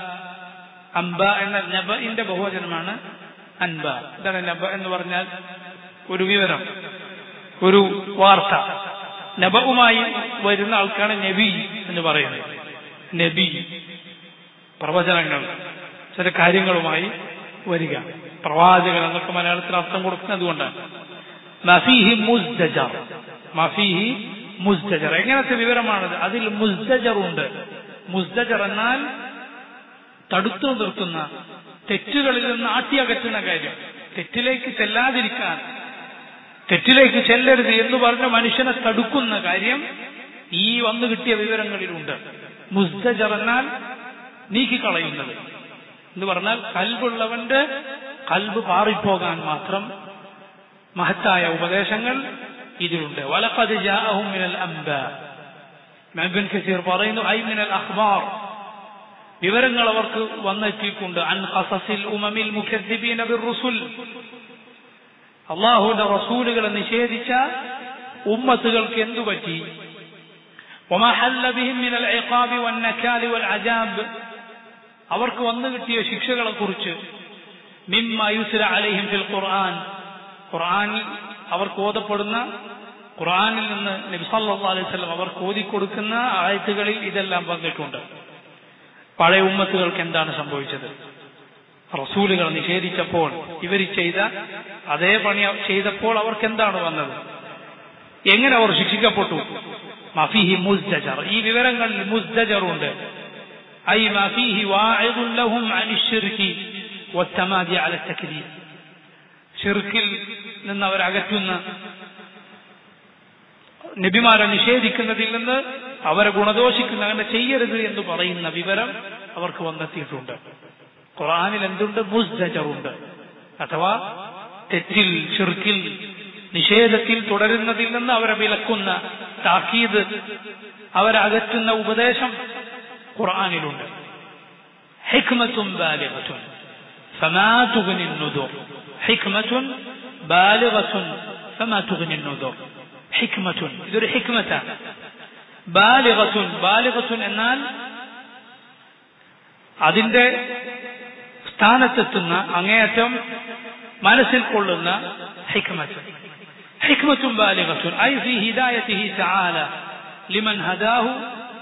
അംബ എന്ന നബഇന്റെ ബഹുവചനമാണ് അൻബ എന്താണ് നബ എന്ന് പറഞ്ഞാൽ ഒരു വിവരം ഒരു വാർത്ത നബവുമായി വരുന്ന ആൾക്കാണ് നബി എന്ന് പറയുന്നത് നബി പ്രവചനങ്ങൾ ചില കാര്യങ്ങളുമായി വരിക പ്രവാചകൻ എന്നൊക്കെ മലയാളത്തിൽ അർത്ഥം കൊടുക്കുന്നത് കൊണ്ടാണ് മഫീഹി മുസ്ദജർ മഫീഹി മുസ്ദജർ എങ്ങനത്തെ വിവരമാണത് അതിൽ മുസ്ദജർ ഉണ്ട് മുസ്ദജർ എന്നാൽ തടുത്തു നിർത്തുന്ന തെറ്റുകളിൽ നിന്ന് ആട്ടിയകറ്റുന്ന കാര്യം തെറ്റിലേക്ക് ചെല്ലാതിരിക്കാൻ തെറ്റിലേക്ക് ചെല്ലരുത് എന്ന് പറഞ്ഞ മനുഷ്യനെ തടുക്കുന്ന കാര്യം ഈ വന്നു കിട്ടിയ വിവരങ്ങളിലുണ്ട് മുസ്ദജർ എന്നാൽ നീക്കിക്കളയുന്നത് എന്ന് പറഞ്ഞാൽ കൽബുള്ളവന്റെ കൽബ് പാറിപ്പോകാൻ മാത്രം മഹത്തായ ഉപദേശങ്ങൾ ഇതിലുണ്ട് വലഖദ് ജാഅഹും മിനൽ അംബ ഇബ്ൻ കസീർ പറയുന്നു ഐ മിനൽ അഖ്ബാർ വിവരങ്ങൾ അവർക്ക് വന്നെത്തിയിട്ടുണ്ട് അൻ ഖസസിൽ ഉമമിൽ മുഖദ്ദിബീന ബിർറുസുൽ അള്ളാഹുവിന്റെ റസൂലുകളെ നിഷേധിച്ച ഉമ്മത്തുകൾക്ക് എന്തു പറ്റി وما حل بهم من العقاب والنكال والعذاب അവർക്ക് വന്നു കിട്ടിയ ശിക്ഷകളെ കുറിച്ച് മിമ്മ യുസ്ര അലൈഹിം ഫിൽ ഖുർആൻ ഖുർആനിൽ അവർക്ക് ഓതപ്പെടുന്ന ഖുർആനിൽ നിന്ന് നബി സല്ലല്ലാഹു അലൈഹി വസല്ലം അവർക്ക് ഓതിക്കൊടുക്കുന്ന ആയത്തുകളിൽ ഇതെല്ലാം വന്നിട്ടുണ്ട് പഴയ ഉമ്മത്തുകൾക്ക് എന്താണ് സംഭവിച്ചത് റസൂലുകൾ നിഷേധിച്ചപ്പോൾ ഇവർ ചെയ്ത അതേ പണി ചെയ്തപ്പോൾ അവർക്ക് എന്താണ് വന്നത് എങ്ങനെ അവർ ശിക്ഷിക്കപ്പെട്ടു മഫിഹി മുസ്ദജർ ഈ വിവരങ്ങളിൽ മുസ്ദജറുണ്ട് أي ما فيه واعظ لهم عن الشرك والتمادي على التكذيب ഷിർക്കിൽ നിന്ന് അവർ അകറ്റുന്ന നബിമാരെ നിഷേധിക്കുന്നതിൽ നിന്ന് അവരെ ഗുണദോഷിക്കുന്ന അങ്ങനെ ചെയ്യരുത് എന്ന് പറയുന്ന വിവരം അവർക്ക് വന്നെത്തിയിട്ടുണ്ട് ഖുറാനിൽ എന്തുണ്ട് മുസ്ദജറുണ്ട് അഥവാ തെറ്റിൽ ഷിർക്കിൽ നിഷേധത്തിൽ തുടരുന്നതിൽ നിന്ന് അവരെ വിലക്കുന്ന താക്കീത് അവരെ അകറ്റുന്ന ഉപദേശം ഖുർആാനിലുണ്ട് ഹിക്മത്തും ബാലിഗത്തുൻ فما تغني النذر حكمة بالغة فما تغني النذر حكمة ഇതൊരു ഹിക്മത്താണ് ബാലിഗത്തുൻ ബാലിഗത്തുൻ എന്നാൽ അതിന്റെ സ്ഥാനത്തെത്തുന്ന അങ്ങേയറ്റം മനസ്സിൽ കൊള്ളുന്ന ഹിക്മത്ത് ഹിക്മത്തും ബാലിഗത്തുൻ ഐ ഫി ഹിദായത്തിഹി തആല ലിമൻ ഹദാഹു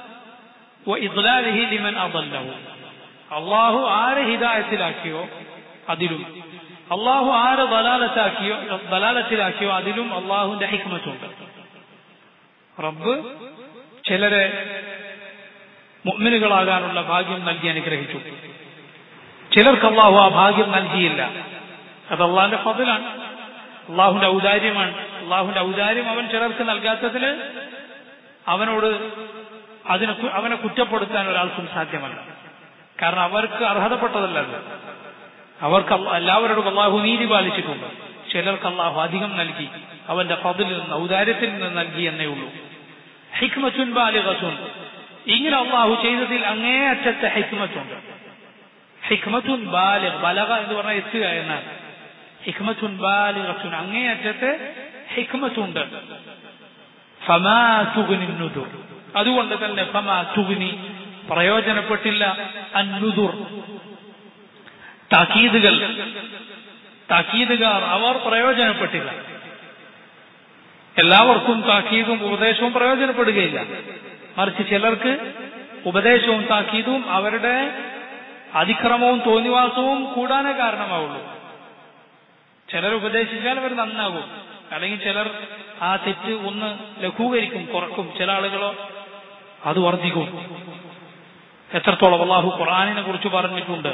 وإضلاله لمن أضله അള്ളാഹു ആരെ ഹിദായത്തിലാക്കിയോ അതിലും അള്ളാഹു ആരെ ദലാലത്താക്കിയോ ദലാലത്തിലാക്കിയോ അതിലും അള്ളാഹുവിന്റെ ഹിക്മത്തുണ്ട് റബ്ബ് ചിലരെ മുഅ്മിനുകളാകാനുള്ള ഭാഗ്യം നൽകി അനുഗ്രഹിച്ചു ചിലർക്ക് അള്ളാഹു ആ ഭാഗ്യം നൽകിയില്ല അത് അള്ളാഹിന്റെ ഫതിലാണ് അള്ളാഹുന്റെ ഔദാര്യമാണ് അള്ളാഹുന്റെ ഔദാര്യം അവൻ ചിലർക്ക് നൽകാത്തതിന് അവനോട് അതിനെ അവനെ കുറ്റപ്പെടുത്താൻ ഒരാൾക്കും സാധ്യമല്ല കാരണം അവർക്ക് അർഹതപ്പെട്ടതല്ല അത് അവർക്ക് എല്ലാവരോടും അള്ളാഹു നീതി പാലിച്ചിട്ടുണ്ട് ചിലർക്ക് അള്ളാഹു അധികം നൽകി അവന്റെ പതിൽ നിന്ന് ഔദാര്യത്തിൽ നിന്ന് നൽകി എന്നേ ഉള്ളൂ ഹിക്മത്തുൻ ബാലികത്തുൻ ഇങ്ങനെ അള്ളാഹു ചെയ്തതിൽ അങ്ങേയറ്റത്തെ ഹിക്മത്തുണ്ട് ഹിക്മത്തുൻ ബാലിക ബലക എന്ന് പറഞ്ഞാൽ എത്തുക എന്നാണ് ഹിക്മത്തുൻ ബാലികത്തുൻ അങ്ങേയറ്റത്തെ ഹിക്മത്തുണ്ട് ഫമാ തുഗ്നി നുദുർ അതുകൊണ്ട് തന്നെ ഫമാ തുഗ്നി പ്രയോജനപ്പെട്ടില്ല അന്നുദുർ താക്കീതുകൾ താക്കീതുകാർ അവർ പ്രയോജനപ്പെട്ടില്ല എല്ലാവർക്കും താക്കീതും ഉപദേശവും പ്രയോജനപ്പെടുകയില്ല മറിച്ച് ചിലർക്ക് ഉപദേശവും താക്കീതും അവരുടെ അതിക്രമവും തോന്നിവാസവും കൂടാനേ കാരണമാവുള്ളൂ ചിലർ ഉപദേശിച്ചാൽ അവർ നന്നാകും അല്ലെങ്കിൽ ചിലർ ആ തെറ്റ് ഒന്ന് ലഘൂകരിക്കും കുറക്കും ചില ആളുകളോ അത് വർദ്ധിക്കും എത്രത്തോളം അള്ളാഹു ഖുർആാനിനെ കുറിച്ച് പറഞ്ഞിട്ടുണ്ട്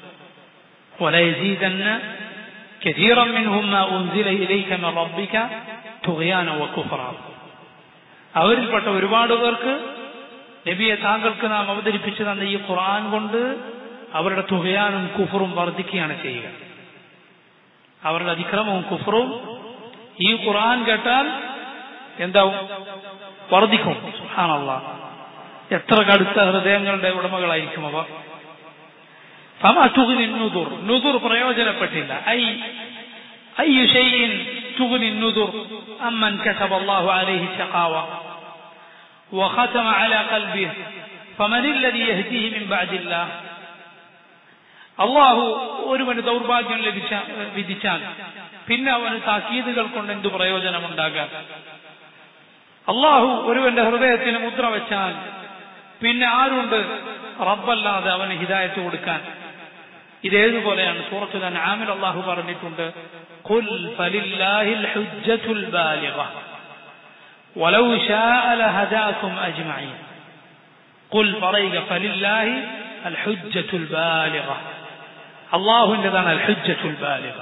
وليزيدن كثيرا منهم ما أنزل إليك من ربك طغيانا وكفرا അവരിൽപ്പെട്ട ഒരുപാട് പേർക്ക് നബിയെ താങ്കൾക്ക് നാം അവതരിപ്പിച്ചു തന്ന ഈ ഖുർആൻ കൊണ്ട് അവരുടെ തുകയാനും കുഫറും വർദ്ധിക്കുകയാണ് ചെയ്യുക അവരുടെ അതിക്രമവും കുഫറും ഈ ഖുർആൻ കേട്ടാൽ എന്താവും വർദ്ധിക്കും സുഹാനല്ല എത്ര കടുത്ത ഹൃദയങ്ങളുടെ ഉടമകളായിരിക്കും അവർ فما تغني النذر نذر പ്രയോജനപ്പെട്ടില്ല أي أي شيء تغني النذر أمن كتب الله عليه الشقاوة وختم على قلبه فمن الذي يهديه من بعد الله അള്ളാഹു ഒരുവന് ദൗർഭാഗ്യം ലഭിച്ച വിധിച്ചാൽ പിന്നെ അവന് താക്കീതുകൾ കൊണ്ട് എന്തു പ്രയോജനമുണ്ടാകാൻ അള്ളാഹു ഒരുവന്റെ ഹൃദയത്തിന് മുദ്ര വെച്ചാൽ പിന്നെ ആരുണ്ട് റബ്ബല്ലാതെ അവന് ഹിദായത്ത് കൊടുക്കാൻ ഇതേതുപോലെയാണ് സൂറത്തു തന്നെ ആമിൽ അള്ളാഹു പറഞ്ഞിട്ടുണ്ട് قل فلله الحجة البالغة ولو شاء لهداكم أجمعين قل പറയുക فلله الحجة البالغة അള്ളാഹുവിൻ്റെതാണ് അൽ ഹുജ്ജത്തുൽ ബാലിഗ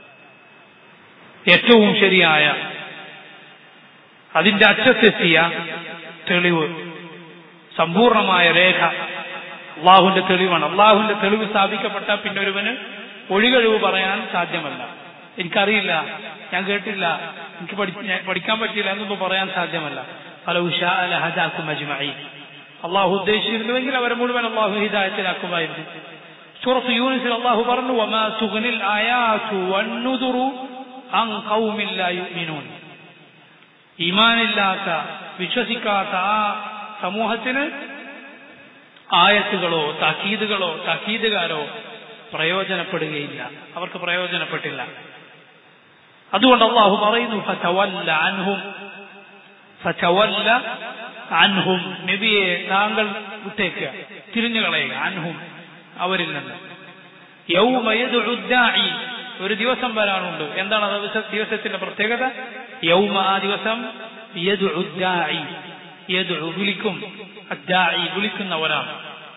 ഏറ്റവും ശരിയായ അതിന്റെ അറ്റത്തെത്തിയ തെളിവ് സമ്പൂർണമായ രേഖ അള്ളാഹുവിന്റെ തെളിവാണ് അള്ളാഹുവിന്റെ തെളിവ് സ്ഥാപിക്കപ്പെട്ടാൽ പിന്നെ ഒരുവന് ഒഴികഴിവ് പറയാൻ സാധ്യമല്ല എനിക്കറിയില്ല ഞാൻ കേട്ടില്ല എനിക്ക് പഠിക്കാൻ പറ്റിയില്ല എന്നൊന്നും പറയാൻ സാധ്യമല്ല പല ഉഷാ ലഹജാക്കും അജ്മഈ അള്ളാഹു ഉദ്ദേശിച്ചിരുന്നുവെങ്കിൽ അവരെ മുഴുവൻ അള്ളാഹു ഹിദായത്തിലാക്കുമായിരുന്നു സൂറത്ത് യൂനിസിൽ അള്ളാഹു പറഞ്ഞു വമാ തുഗ്നിൽ ആയാതു വന്നുദുറു അൻ ഖൗമിൻ ലാ യുഅ്മിനൂൻ ഈമാനില്ലാത്ത വിശ്വസിക്കാത്ത ആ സമൂഹത്തിന് ആയത്തുകളോ താക്കീതുകളോ താക്കീതുകാരോ പ്രയോജനപ്പെടുകയില്ല അവർക്ക് പ്രയോജനപ്പെട്ടില്ല അതുകൊണ്ട് അള്ളാഹു പറയുന്നു ഫതവല്ല അൻഹും ഫതവല്ല അൻഹും നബിയെ താങ്കൾ വിട്ടേക്കുക തിരിഞ്ഞു കളയുക അൻഹും അവരിൽ നിന്ന് യൗമയദുദ്ദായി ഒരു ദിവസം വരാനുണ്ട് എന്താണ് ആ ദിവസ ദിവസത്തിന്റെ പ്രത്യേകത യൗമ ആ ദിവസം യദുദ്ദായി യദു വിളിക്കും അദ്ദായി വിളിക്കുന്നവരാണ്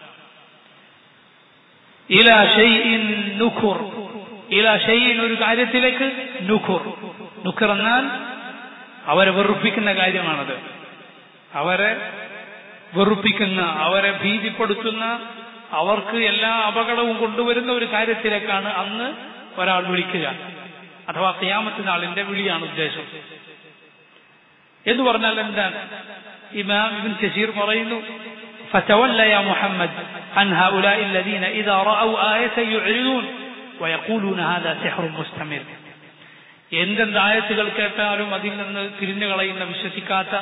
ഇല ഷൈഇൻ നുഖുർ ഇല ഷൈഇൻ ഒരു കാര്യത്തിലേക്ക് നുഖുർ നുഖർ എന്നാൽ അവരെ വെറുപ്പിക്കുന്ന കാര്യമാണത് അവരെ വെറുപ്പിക്കുന്ന അവരെ ഭീതിപ്പെടുത്തുന്ന അവർക്ക് എല്ലാ അപകടവും കൊണ്ടുവരുന്ന ഒരു കാര്യത്തിലേക്കാണ് അന്ന് ഒരാൾ വിളിക്കുക അഥവാ ക്യാമത്ത് നാളിന്റെ വിളിയാണ് ഉദ്ദേശം എന്ന് പറഞ്ഞാൽ എന്താണ് ഇമാം ഇബിൻ കസീർ പറയുന്നു فتولى يا محمد عن هؤلاء الذين إذا رأوا آية يعرضون ويقولون هذا سحر مستمر എന്തെന്ത് ആയത്തുകൾ കേട്ടാലും അതിൽ നിന്ന് തിരിഞ്ഞു കളയുന്ന വിശ്വസിക്കാത്ത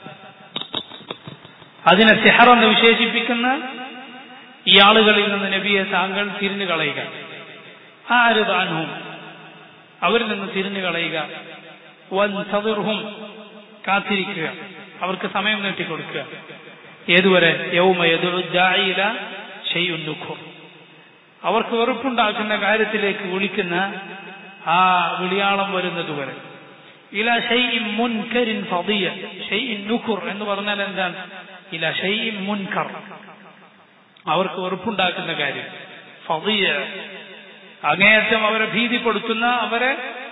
അതിനെ സിഹർ എന്ന് വിശേഷിപ്പിക്കുന്ന ഈ ആളുകളിൽ നിന്ന് നബിയെ താങ്കൾ തിരിഞ്ഞു കളയുക ആരുദാനും അവരിൽ നിന്ന് തിരിഞ്ഞു കളയുക വൻസതിർഹും കാത്തിരിക്കുക അവർക്ക് സമയം നീട്ടിക്കൊടുക്കുക ഏതുവരെ യൗമയതുല ചെയ്യുന്നുഖുർ അവർക്ക് വെറുപ്പുണ്ടാക്കുന്ന കാര്യത്തിലേക്ക് വിളിക്കുന്ന ആ വിളിയാളം വരുന്നതുവരെ ഇല ഷൈഇൻ മുൻകരിൻ ഫദിയ ഷൈഇൻ നുഖുർ എന്ന് പറഞ്ഞാൽ എന്താണ് ഇല ഷൈഇൻ മുൻകർ അവർക്ക് വെറുപ്പുണ്ടാക്കുന്ന കാര്യം ഫദിയ അങ്ങേയറ്റം അവരെ ഭീതിപ്പെടുത്തുന്ന അവരെ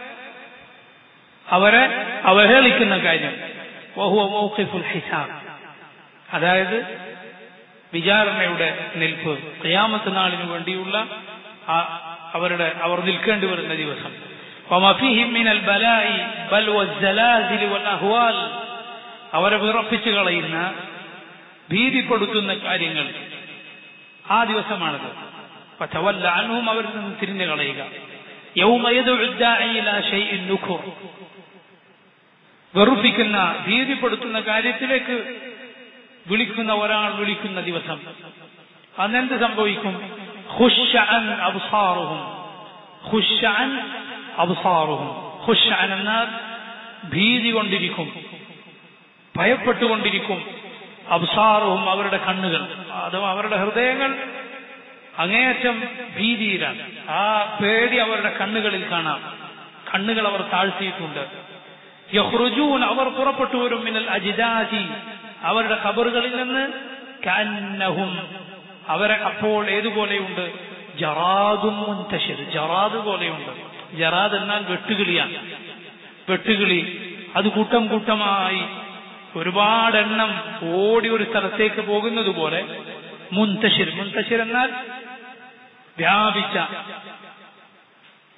അവരെ അവഹേളിക്കുന്ന കാര്യം വഹുവ മൗഖിഫുൽ ഹിസാബ് അതായത് വിചാരണയുടെ നിൽപ്പ് ഖിയാമത്ത് നാളിന് വേണ്ടിയുള്ള അവരുടെ അവർ നിൽക്കേണ്ടി വരുന്ന ദിവസം وما فيهم من البلاء بل والزلازل والأهوال അവരെ വിറപ്പിച്ചു കളയുന്ന ഭീതിപ്പെടുത്തുന്ന കാര്യങ്ങൾ ആ ദിവസമാണത് فتولى عنهم അവരിൽ നിന്ന് തിരിഞ്ഞു കളയുക يوم يدعو الداعي إلى شيء نكر വെറുപ്പിക്കുന്ന ഭീതിപ്പെടുത്തുന്ന കാര്യത്തിലേക്ക് വിളിക്കുന്ന ഒരാൾ വിളിക്കുന്ന ദിവസം അന്നെന്ത് സംഭവിക്കും ഖുശ്അൻ അബ്സാറുഹും ഖുശ്അൻ അബ്സാറുഹും ഖുശ്അൻ എന്നാൽ ഭീതി കൊണ്ടിരിക്കും ഭയപ്പെട്ടുകൊണ്ടിരിക്കും അബ്സാറുഹും അവരുടെ കണ്ണുകൾ അഥവാ അവരുടെ ഹൃദയങ്ങൾ അങ്ങേയറ്റം ഭീതിയിലാണ് ആ പേടി അവരുടെ കണ്ണുകളിൽ കാണാം കണ്ണുകൾ അവർ താഴ്ത്തിയിട്ടുണ്ട് യഹ്റുജൂൻ അവർ പുറപ്പെട്ടു വരും മിനൽ അജിദാജി അവരുടെ ഖബറുകളിൽ നിന്ന് കന്നഹും അവരെ അപ്പോൾ ഏതുപോലെയുണ്ട് ജറാദും മുൻതശിർ ജറാദ് പോലെയുണ്ട് ജറാദ് എന്നാൽ വെട്ടുകിളിയാണ് വെട്ടുകിളി അത് കൂട്ടം കൂട്ടമായി ഒരുപാട് എണ്ണം ഓടി ഒരു സ്ഥലത്തേക്ക് പോകുന്നത് പോലെ മുൻതശിർ മുൻതശിർ എന്നാൽ വ്യാപിച്ച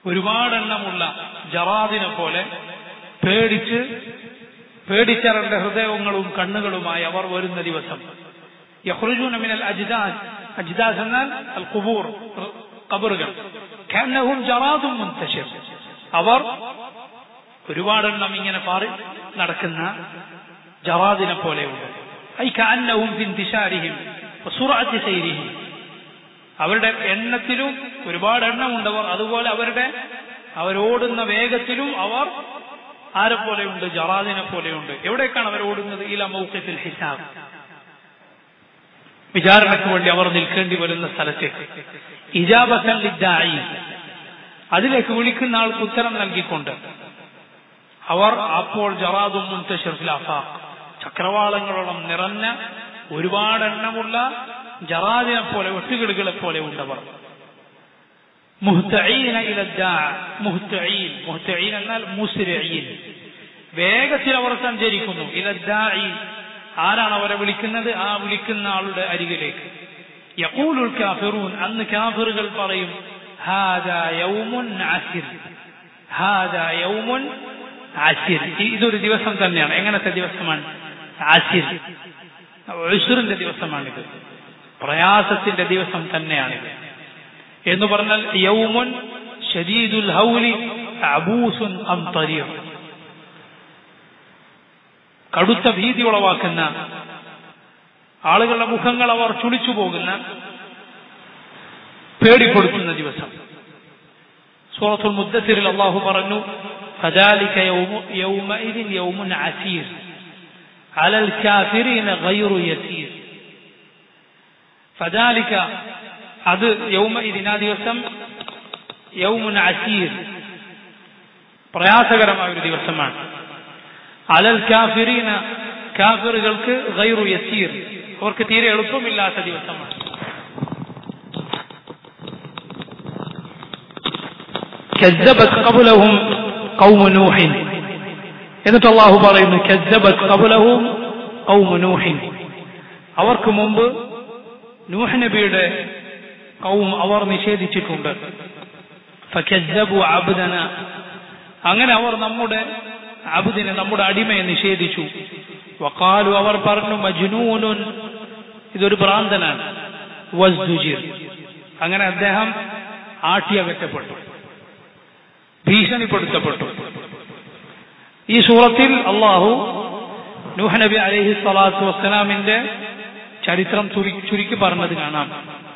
ഒരുപാടെണ്ണമുള്ള ജറാദിനെ പോലെ പേടിച്ച് പേടിച്ചവരുടെ ഹൃദയങ്ങളും കണ്ണുകളുമായി അവർ വരുന്ന ദിവസം യഹ്റുജൂന മിനൽ അജ്ദാസ് അജ്ദാസ് എന്നാൽ അൽ ഖുബൂർ ഖബറുകൾ കന്നഹും ജറാദും മുൻതശിർ അവർ ഒരുപാടെണ്ണം ഇങ്ങനെ പാറി നടക്കുന്ന ജറാദിനെ പോലെയുണ്ട് ഐ കന്നഹും ഫിൻതിശാരിഹിം വസുറഅത്തി സൈരിഹിം അവരുടെ എണ്ണത്തിലും ഒരുപാട് എണ്ണമുണ്ടവർ അതുപോലെ അവരുടെ അവരോടുന്ന വേഗത്തിലും അവർ ആരെ പോലെയുണ്ട് ജറാദിനെ പോലെയുണ്ട് എവിടേക്കാണ് അവർ ഓടുന്നത് ഇല മൗഖത്തിൽ ഹിസാബ് വിചാരണയ്ക്ക് വേണ്ടി അവർ നിൽക്കേണ്ടി വരുന്ന സ്ഥലത്തേക്ക് ഇജാബത്തൻ ലിദ്ദായി അതിലേക്ക് വിളിക്കുന്ന ആൾക്ക് ഉത്തരം നൽകിക്കൊണ്ട് അവർ അപ്പോൾ ജറാദും മുൻതഷിർഫിലാഫാ ചക്രവാളങ്ങളോളം നിറഞ്ഞ ഒരുപാടെണ്ണമുള്ള ജറാദിനെ പോലെ വെട്ടുകിടുകളെ പോലെ ഉണ്ടവർ മുഹ്തഈന ഇല ദാ മുഹ്തഈൻ മുഹ്തഈൻ എന്നാൽ മുസ്രിഈൻ വേഗത്തിൽ അവർ സഞ്ചരിക്കുന്നു ഇല ദാഇ ആരാണ് അവരെ വിളിക്കുന്നത് ആ വിളിക്കുന്ന ആളുടെ അരികിലേക്ക് യഖൂലുൽ കാഫിറൂൻ അന്ന് കാഫിറുകൾ പറയും ഹാദാ യൗമുൻ അസിർ ഹാദാ യൗമുൻ അസിർ ഇതൊരു ദിവസം തന്നെയാണ് എങ്ങനത്തെ ദിവസമാണ് അസിർ ഉസ്റിന്റെ ദിവസമാണിത് പ്രയാസത്തിന്റെ ദിവസം തന്നെയാണിത് എന്ന് പറഞ്ഞാൽ യൗമുൻ ഷദീദുൽ ഹൗലി അബൂസുൻ അംതരിയ കടുത്ത ഭീതി ഉളവാക്കുന്ന ആളുകളുടെ മുഖങ്ങൾ അവർ ചുളിച്ചു പോകുന്ന പേടിപ്പെടുത്തുന്ന ദിവസം സൂറത്തുൽ മുദ്ദസിറിൽ അള്ളാഹു പറഞ്ഞു فذلك يوم يومئذ يوم عسير على الكافرين غير يسير فذلك അത് യൗമ ഇതിനാ ദിവസം യൗമുൻ അസീർ പ്രയാസകരമായ ഒരു ദിവസമാണ് അലൽ കാഫിറീന കാഫിറുകൾക്ക് ഗൈറു യസീർ അവർക്ക് തീരെ എളുപ്പമില്ലാത്ത ദിവസമാണ് كذبت قبلهم قوم نوح എന്നിട്ട് അള്ളാഹു പറയുന്നു كذبت قبلهم قوم نوح അവർക്ക് മുമ്പ് നൂഹ് നബിയുടെ കൗം അവർ നിഷേധിച്ചിട്ടുണ്ട് ഫക്കസ്സബു അബ്ദന അങ്ങനെ അവർ നമ്മുടെ അബുദിനെ നമ്മുടെ അടിമയെ നിഷേധിച്ചു വക്കാലു അവർ പറഞ്ഞു മജ്നൂനുൻ ഇതൊരു ഭ്രാന്തനാണ് വസ്ദുജിർ അങ്ങനെ അദ്ദേഹം ആട്ടിയകറ്റപ്പെട്ടു ഭീഷണിപ്പെടുത്തപ്പെട്ടു ഈ സൂറത്തിൽ അള്ളാഹു നൂഹ് നബി അലൈഹി സ്വലാത്തു വസ്സലാമിന്റെ ചരിത്രം ചുരുക്കി പറഞ്ഞത് കാണാം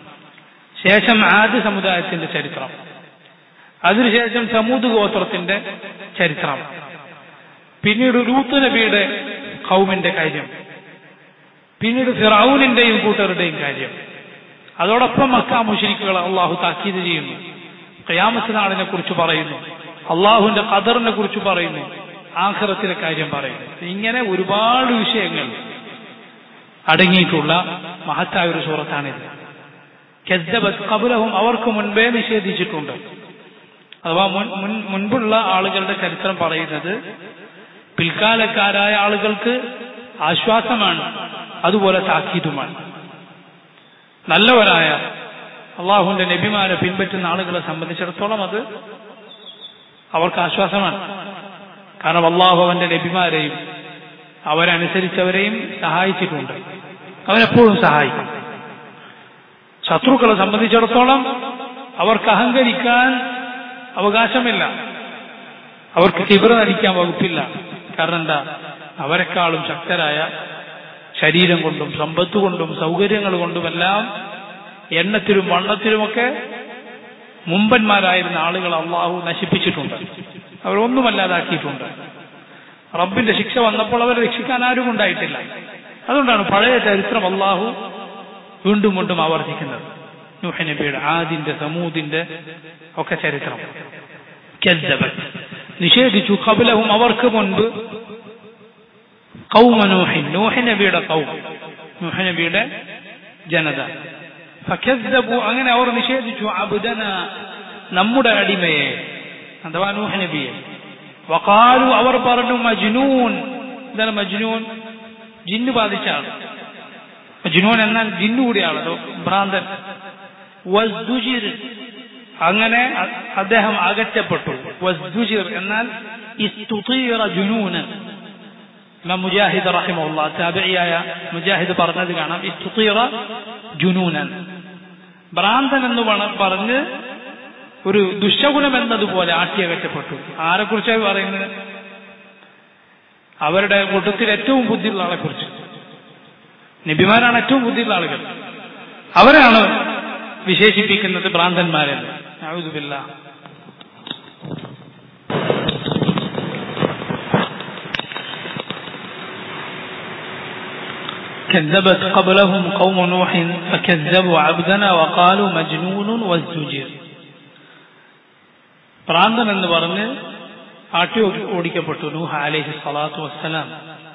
ശേഷം ആദ്യ സമുദായത്തിന്റെ ചരിത്രം അതിനുശേഷം സമൂത് ഗോത്രത്തിന്റെ ചരിത്രം പിന്നീട് ലൂത്ത് നബിയുടെ കൗമിന്റെ കാര്യം പിന്നീട് ഫിറൌനിന്റെയും കൂട്ടരുടെയും കാര്യം അതോടൊപ്പം മക്ക മുഷരിക്കുകൾ അള്ളാഹു താക്കീത് ചെയ്യുന്നു ഖയാമത്ത് നാളിനെ കുറിച്ച് പറയുന്നു അള്ളാഹുവിന്റെ ഖദറിനെ കുറിച്ച് പറയുന്നു ആഖിറത്തിലെ കാര്യം പറയുന്നു ഇങ്ങനെ ഒരുപാട് വിഷയങ്ങൾ അടങ്ങിയിട്ടുള്ള മഹത്തായ ഒരു സൂറത്താണിത് കെദ്ദബത് കബുലഹും അവർക്ക് മുൻപേ നിഷേധിച്ചിട്ടുണ്ട് അഥവാ മുൻ മുൻ മുൻപുള്ള ആളുകളുടെ ചരിത്രം പറയുന്നത് പിൽക്കാലക്കാരായ ആളുകൾക്ക് ആശ്വാസമാണ് അതുപോലെ താക്കീതുമാണ് നല്ലവരായ അള്ളാഹുവിന്റെ നബിമാരെ പിൻപറ്റുന്ന ആളുകളെ സംബന്ധിച്ചിടത്തോളം അത് അവർക്ക് ആശ്വാസമാണ് കാരണം അള്ളാഹു അവന്റെ നബിമാരെയും അവരനുസരിച്ചവരെയും സഹായിച്ചിട്ടുണ്ട് അവനെപ്പോഴും സഹായിക്കും ശത്രുക്കളെ സംബന്ധിച്ചിടത്തോളം അവർക്ക് അഹങ്കരിക്കാൻ അവകാശമില്ല അവർക്ക് കിബിറ നടിക്കാൻ വകുപ്പില്ല കാരണം എന്താ അവരെക്കാളും ശക്തരായ ശരീരം കൊണ്ടും സമ്പത്ത് കൊണ്ടും സൗകര്യങ്ങൾ കൊണ്ടുമെല്ലാം എണ്ണത്തിലും വണ്ണത്തിലുമൊക്കെ മുമ്പന്മാരായിരുന്ന ആളുകൾ അള്ളാഹു നശിപ്പിച്ചിട്ടുണ്ട് അവരൊന്നുമല്ലാതാക്കിയിട്ടുണ്ട് റബ്ബിന്റെ ശിക്ഷ വന്നപ്പോൾ അവരെ രക്ഷിക്കാൻ ആരും ഉണ്ടായിട്ടില്ല അതുകൊണ്ടാണ് പഴയ ചരിത്രം അള്ളാഹു വീണ്ടും വീണ്ടും ആവർത്തിക്കുന്നത് നൂഹ നബിയുടെ ആദിന്റെ സമൂദിന്റെ ഒക്കെ ചരിത്രം കെദ്ദബത്ത് നിഷേധിച്ചു കബലവും അവർക്ക് മുൻപ് കൗമ നൂഹിൻ നൂഹ നബിയുടെ കൗം നൂഹ നബിയുടെ ജനത ഫക്കദ്ദബു അങ്ങനെ അവർ നിഷേധിച്ചു അബുദന നമ്മുടെ അടിമയെ അഥവാ നൂഹ നബിയെ വക്കാലു അവർ പറഞ്ഞു മജ്നൂൻ എന്താണ് മജ്നൂൻ ജിന്നു ബാധിച്ച ആൾ മജ്നൂൻ എന്നാൽ ജിന്നു കൂടിയ ആൾ അതോ ഭ്രാന്തൻ വസ്ദുജിർ അങ്ങനെ അ- അദ്ദേഹം അകറ്റപ്പെട്ടു വസ്ദുജിർ എന്നാൽ ഇസ്തുതീറ ജുനൂനൻ ഇമാം മുജാഹിദ് റഹിമുള്ള താബിയായ മുജാഹിദ് പറഞ്ഞത് കാണാം ഇസ്തുതീറ ജുനൂനൻ ഭ്രാന്തൻ എന്ന് പണ- പറഞ്ഞ് ഒരു ദുശകുനം എന്നതുപോലെ ആട്ടിയകറ്റപ്പെട്ടു ആരെക്കുറിച്ചാണ് പറയുന്നത് അവരുടെ കൂട്ടത്തിൽ ഏറ്റവും ബുദ്ധിയുള്ള ആളെ കുറിച്ച് നബിമാരാണ് ഏറ്റവും ബുദ്ധിയുള്ള ആളുകൾ അവരാണ് വിശേഷിപ്പിക്കുന്നത് ഭ്രാന്തന്മാരെന്ന് ഔദുബില്ല كذبت قبلهم قوم نوح فكذبوا عبدنا وقالوا مجنون وازدجر പ്രാന്തൻ എന്ന് പറഞ്ഞ് ആട്ടി ഓടിക്കപ്പെട്ടു നൂഹ അലൈഹി സ്വലാത്തു വസ്സലാം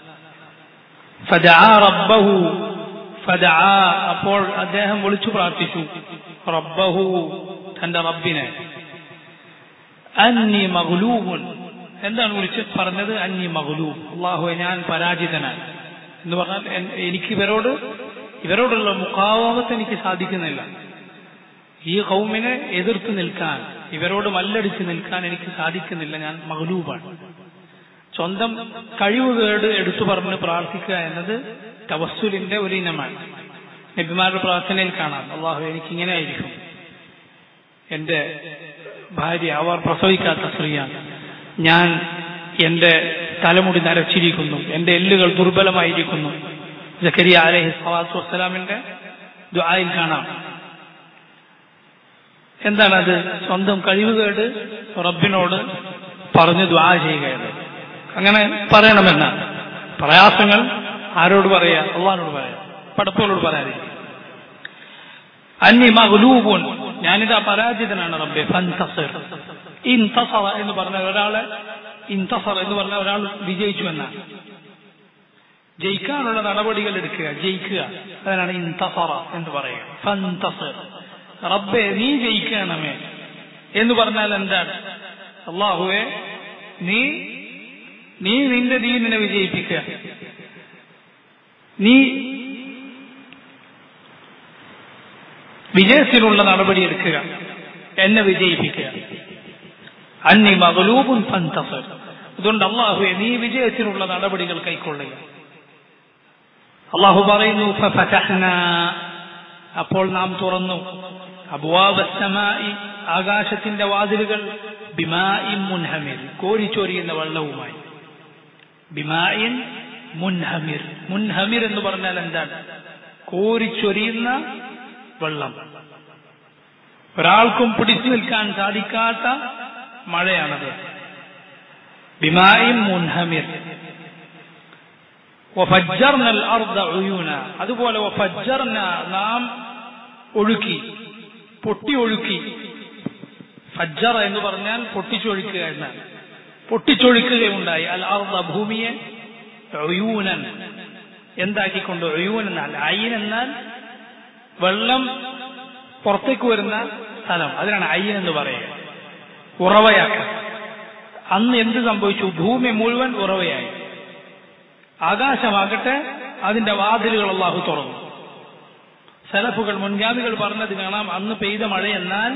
ഫദആ റബ്ബഹു ഫദആ അപ്പോൾ അദ്ദേഹം വിളിച്ചു പ്രാർത്ഥിച്ചു റബ്ബഹു തന്റെ റബ്ബിനെ അന്നി മഗ്ലൂബുൻ എന്താണ് വിളിച്ച് പറഞ്ഞത് അന്നി മഗ്ലൂബ് അള്ളാഹുവെ ഞാൻ പരാജിതനാണ് എന്ന് പറഞ്ഞാൽ എൻ- എനിക്ക് ഇവരോട് ഇവരോടുള്ള മുഖാവമത്ത് എനിക്ക് സാധിക്കുന്നില്ല ഈ കൗമിനെ എതിർത്ത് നിൽക്കാൻ ഇവരോട് മല്ലടിച്ച് നിൽക്കാൻ എനിക്ക് സാധിക്കുന്നില്ല ഞാൻ മഗ്ലൂബാണ് സ്വന്തം കഴിവുകേട് എടുത്തു പറഞ്ഞ് പ്രാർത്ഥിക്കുക എന്നത് തവസ്സുലിന്റെ ഒരു ഇനമാണ് നബിമാരുടെ പ്രാർത്ഥനയിൽ കാണാം അള്ളാഹു എനിക്കിങ്ങനെ ആയിരിക്കും എന്റെ ഭാര്യ അവർ പ്രസവിക്കാത്ത സ്ത്രീയാണ് ഞാൻ എന്റെ തലമുടി നരച്ചിരിക്കുന്നു എന്റെ എല്ലുകൾ ദുർബലമായിരിക്കുന്നു ജക്കരിയ അലഹി സ്വലാത്തു വസ്സലാമിന്റെ ദ്വായിൽ കാണാം എന്താണത് സ്വന്തം കഴിവുകേട് റബ്ബിനോട് പറഞ്ഞ് ദ്വാ ചെയ്യുകയാണ് അങ്ങനെ പറയണമെന്നാണ് പ്രയാസങ്ങൾ ആരോട് പറയാ അള്ളഹാനോട് പറയാം പടപ്പുകളോട് പറയാതിരിക്കും അന്നി മഗ്ലൂബുൻ ഞാനിതാ പരാജിതനാണ് റബ്ബെ ഫൻതസിർ ഇൻതസറ എന്ന് പറഞ്ഞ ഒരാളെ ഇൻതസർ എന്ന് പറഞ്ഞ ഒരാൾ വിജയിച്ചു എന്നാണ് ജയിക്കാനുള്ള നടപടികൾ എടുക്കുക ജയിക്കുക അതിനാണ് ഇൻതസറ എന്ന് പറയുക ഫൻതസിർ റബ്ബെ നീ ജയിക്കണമേ എന്ന് പറഞ്ഞാൽ എന്താണ് അള്ളാഹുവെ നീ നീ നിന്റെ ദീനിനെ വിജയിപ്പിക്കുക നീ വിജയത്തിനുള്ള നടപടി എടുക്കുക എന്നെ വിജയിപ്പിക്കുക അന്നി മകളൂബുൻ ഫന്തസർ അതുകൊണ്ട് അള്ളാഹുവെ നീ വിജയത്തിനുള്ള നടപടികൾ കൈക്കൊള്ളുക അള്ളാഹു പറയുന്നു ഫഫതഹ്നാ അപ്പോൾ നാം തുറന്നു അബുവാബസ്സമായി ആകാശത്തിന്റെ വാതിലുകൾ ബിമായിൻ മുൻഹമിർ കോരിച്ചൊരിയുന്ന വെള്ളവുമായി ബിമായിൻ മുൻഹമിർ മുൻഹമിർ എന്ന് പറഞ്ഞാൽ എന്താണ് കോരിച്ചൊരിയുന്ന വെള്ളം ഒരാൾക്കും പിടിച്ചു നിൽക്കാൻ സാധിക്കാത്ത മഴയാണത് ബിമായിൻ മുൻഹമിർ വഫജ്ജർന അൽ അർദ ഉയൂന അതുപോലെ വഫജ്ജർന നാം ഒഴുക്കി പൊട്ടി ഒഴുക്കി ഫജ്ജറ എന്ന് പറഞ്ഞാൽ പൊട്ടിച്ചൊഴുക്കുക എന്നാണ് പൊട്ടിച്ചൊഴുക്കുകയുണ്ടായി അൽ അർദ ഭൂമിയെ ഒയൂനൻ എന്താക്കിക്കൊണ്ട് ഒയൂൻ എന്നാൽ അയിൻ എന്നാൽ വെള്ളം പുറത്തേക്ക് വരുന്ന സ്ഥലം അതിനാണ് അയ്യൻ എന്ന് പറയുക ഉറവയാക്കുക അന്ന് എന്ത് സംഭവിച്ചു ഭൂമി മുഴുവൻ ഉറവയായി ആകാശമാകട്ടെ അതിന്റെ വാതിലുകൾ അള്ളാഹു തുറന്നു സലഫുകൾ മുൻഗാമികൾ പറഞ്ഞത് കാണാം അന്ന് പെയ്ത മഴ എന്നാൽ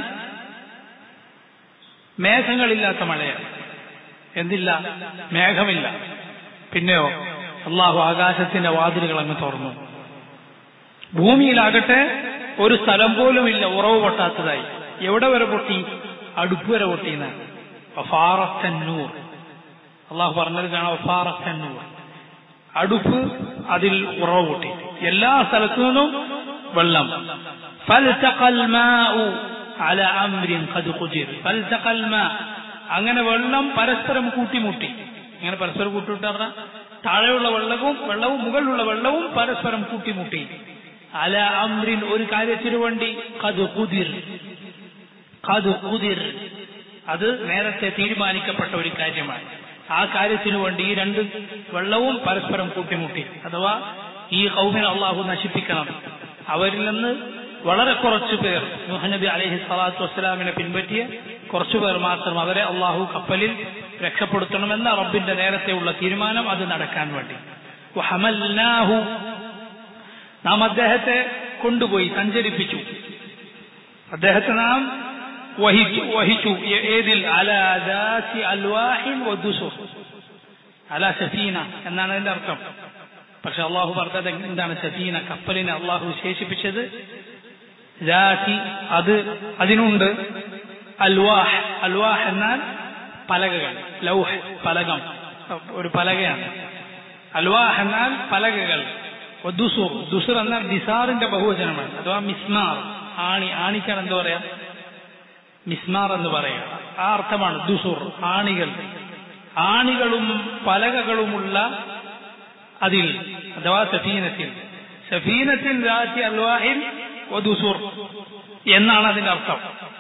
മേഘങ്ങളില്ലാത്ത മഴയാണ് എന്തില്ല മേഘമില്ല പിന്നെയോ അള്ളാഹു ആകാശത്തിന്റെ വാതിലുകൾ അങ്ങ് തുറന്നു ഭൂമിയിലാകട്ടെ ഒരു സ്ഥലം പോലും ഇല്ല ഉറവ് പൊട്ടാത്തതായി എവിടെ വരെ പൊട്ടി അടുപ്പ് വരെ പൊട്ടിയെന്നാണ് വഫാറത്തന്നൂർ അള്ളാഹു പറഞ്ഞത് കാണാം വഫാറത്തന്നൂർ അടുപ്പ് അതിൽ ഉറവ് പൊട്ടി എല്ലാ സ്ഥലത്തു നിന്നും വെള്ളം فالتقى الماء على أمر قد قدر فالتقى الماء അങ്ങനെ വെള്ളം പരസ്പരം കൂട്ടിമുട്ടി അങ്ങനെ പരസ്പരം കൂട്ടിമുട്ടി പറഞ്ഞാൽ താഴെയുള്ള വെള്ളവും വെള്ളവും മുകളിലുള്ള വെള്ളവും പരസ്പരം കൂട്ടിമുട്ടി അല അമ്രിൻ ഒരു കാര്യത്തിനു വേണ്ടി കത് കുതിർ കത് കുതിർ അത് നേരത്തെ തീരുമാനിക്കപ്പെട്ട ഒരു കാര്യമാണ് ആ കാര്യത്തിനു വേണ്ടി ഈ രണ്ട് വെള്ളവും പരസ്പരം കൂട്ടിമുട്ടി അഥവാ ഈ കൗമിനെ അള്ളാഹു നശിപ്പിക്കണം അവരിൽ നിന്ന് വളരെ കുറച്ചു പേർ മുഹനബി അലഹി സ്വലാത്തു വസ്സലാമിനെ പിൻപറ്റിയ കുറച്ചു പേർ മാത്രം അവരെ അള്ളാഹു കപ്പലിൽ രക്ഷപ്പെടുത്തണമെന്ന റബ്ബിന്റെ നേരത്തെയുള്ള തീരുമാനം അത് നടക്കാൻ വേണ്ടി വഹമൽനാഹു നാം അദ്ദേഹത്തെ കൊണ്ടുപോയി സഞ്ചരിപ്പിച്ചു അദ്ദേഹത്തെ നാം വഹിച്ചു വഹിച്ചു ഏ- ഏതിൽ അലാ ദാത്തി അൽവാഹിൻ വദുസുർ അലാ സഫീന എന്നാണ് അതിന്റെ അർത്ഥം പക്ഷെ അള്ളാഹു പറഞ്ഞത് എന്താണ് സഫീന കപ്പലിനെ അള്ളാഹു വിശേഷിപ്പിച്ചത് ദാത്തി അത് അതിനുണ്ട് അൽവാഹ് അൽവാഹ് എന്നാൽ പലകകൾ ലൗഹ് പലകം ഒരു പലകയാണ് അൽവാഹ് എന്നാൽ പലകകൾ ദുസുർ ദുസുർ എന്നാൽ ദിസാറിന്റെ ബഹുവചനമാണ് അഥവാ മിസ്മാർ ആണി ആണിക്കാൻ എന്താ പറയാ മിസ്മാർ എന്ന് പറയാം ആ അർത്ഥമാണ് ദുസുർ ആണികൾ ആണികളും പലകകളുമുള്ള അതിൽ അഥവാ സഫീനത്തിൽ സഫീനത്തിൽ രാജി അൽവാഹിൻ ദുസുർ എന്നാണ് അതിന്റെ അർത്ഥം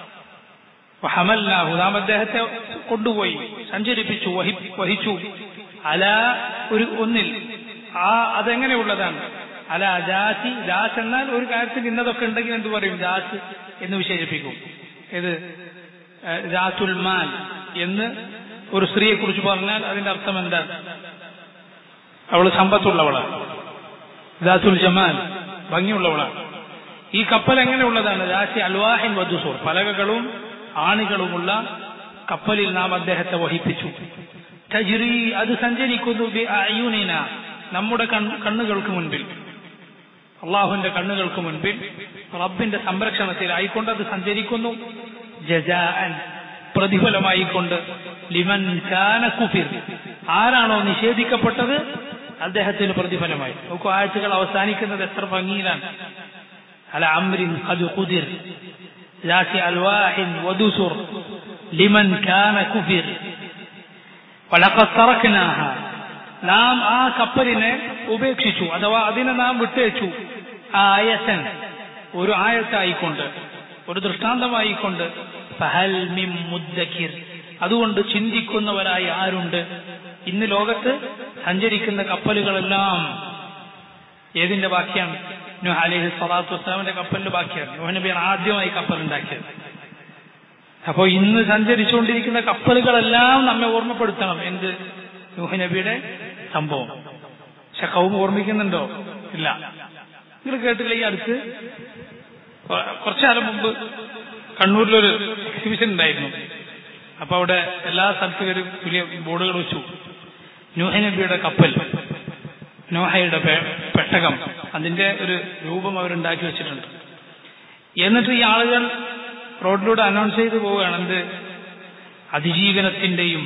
വഹമല്ലാഹു നാം അദ്ദേഹത്തെ കൊണ്ടുപോയി സഞ്ചരിപ്പിച്ചു വഹി- വഹിച്ചു അല ഒരു ഒന്നിൽ ആ അതെങ്ങനെയുള്ളതാണ് അല ജാതി ദാസ് എന്നാൽ ഒരു കാര്യത്തിൽ ഇന്നതൊക്കെ ഉണ്ടെങ്കിൽ എന്ത് പറയും ദാസ് എന്ന് വിശേഷിപ്പിക്കും ഇത് ദാത്തുൽ മാൽ എന്ന് ഒരു സ്ത്രീയെ കുറിച്ച് പറഞ്ഞാൽ അതിന്റെ അർത്ഥം എന്താണ് അവൾ സമ്പത്തുള്ളവളാണ് ദാത്തുൽ ജമാൽ ഭംഗിയുള്ളവളാണ് ഈ കപ്പൽ എങ്ങനെയുള്ളതാണ് ദാസി അൽവാഹിൻ വധുസൂർ പലകകളും ആണികളുമുള്ള കപ്പലിൽ നാം അദ്ദേഹത്തെ വഹിപ്പിച്ചു തജ്രി അത് സഞ്ചരിക്കുന്നു ബി അയുനിന നമ്മുടെ കൺ- കണ്ണുകൾക്ക് മുൻപിൽ അള്ളാഹുവിന്റെ കണ്ണുകൾക്ക് മുൻപിൽ റബ്ബിന്റെ സംരക്ഷണത്തിലായിക്കൊണ്ട് അത് സഞ്ചരിക്കുന്നു ജജാഅൻ പ്രതിഫലമായിക്കൊണ്ട് ലിമൻ കാന കുഫിർ ആരാണോ നിഷേധിക്കപ്പെട്ടത് അദ്ദേഹത്തിന് പ്രതിഫലമായി നോക്കൂ ആഴ്ചകൾ അവസാനിക്കുന്നത് എത്ര ഭംഗിയിലാണ് അല അമ്രിൻ ഖദ് ഖുദിർ ذات ألواح ودسر لمن كان كفر ولقد تركناها നാം ആ കപ്പലിനെ ഉപേക്ഷിച്ചു അഥവാ അതിനെ നാം വിട്ടേച്ചു ആയസൻ ഒരു ആയത്തായിക്കൊണ്ട് ഒരു ദൃഷ്ടാന്തമായിക്കൊണ്ട് ഫഹൽ മിൻ മുദ്ദക്കിർ അതുകൊണ്ട് ചിന്തിക്കുന്നവരായി ആരുണ്ട് ഇന്ന് ലോകത്ത് സഞ്ചരിക്കുന്ന കപ്പലുകളെല്ലാം ഏതിന്റെ ബാക്കിയാണ് നൂഹ് അലൈഹി സ്വലാത്തു വസ്സലാമിന്റെ കപ്പലിന്റെ ബാക്കിയാണ് നൂഹ് നബിയാണ് ആദ്യമായി കപ്പൽ ഉണ്ടാക്കിയത് അപ്പോ ഇന്ന് സഞ്ചരിച്ചുകൊണ്ടിരിക്കുന്ന കപ്പലുകളെല്ലാം നമ്മെ ഓർമ്മപ്പെടുത്തണം എന്ത് നൂഹ് നബിയുടെ സംഭവം പക്ഷെ കൗമ ഓർമ്മിക്കുന്നുണ്ടോ ഇല്ല നിങ്ങൾ കേട്ടില്ല ഈ അടുത്ത് കൊ- കുറച്ചു കാലം മുമ്പ് കണ്ണൂരിലൊരു എക്സിബിഷൻ ഉണ്ടായിരുന്നു അപ്പൊ അവിടെ എല്ലാ സ്ഥലത്തും ഒരു വലിയ ബോർഡുകൾ വെച്ചു നൂഹ നബിയുടെ കപ്പൽ നോഹയുടെ പെ- പെട്ടകം അതിന്റെ ഒരു രൂപം അവരുണ്ടാക്കി വെച്ചിട്ടുണ്ട് എന്നിട്ട് ഈ ആളുകൾ റോഡിലൂടെ അനൗൺസ് ചെയ്തു പോവുകയാണ് എന്ത് അതിജീവനത്തിന്റെയും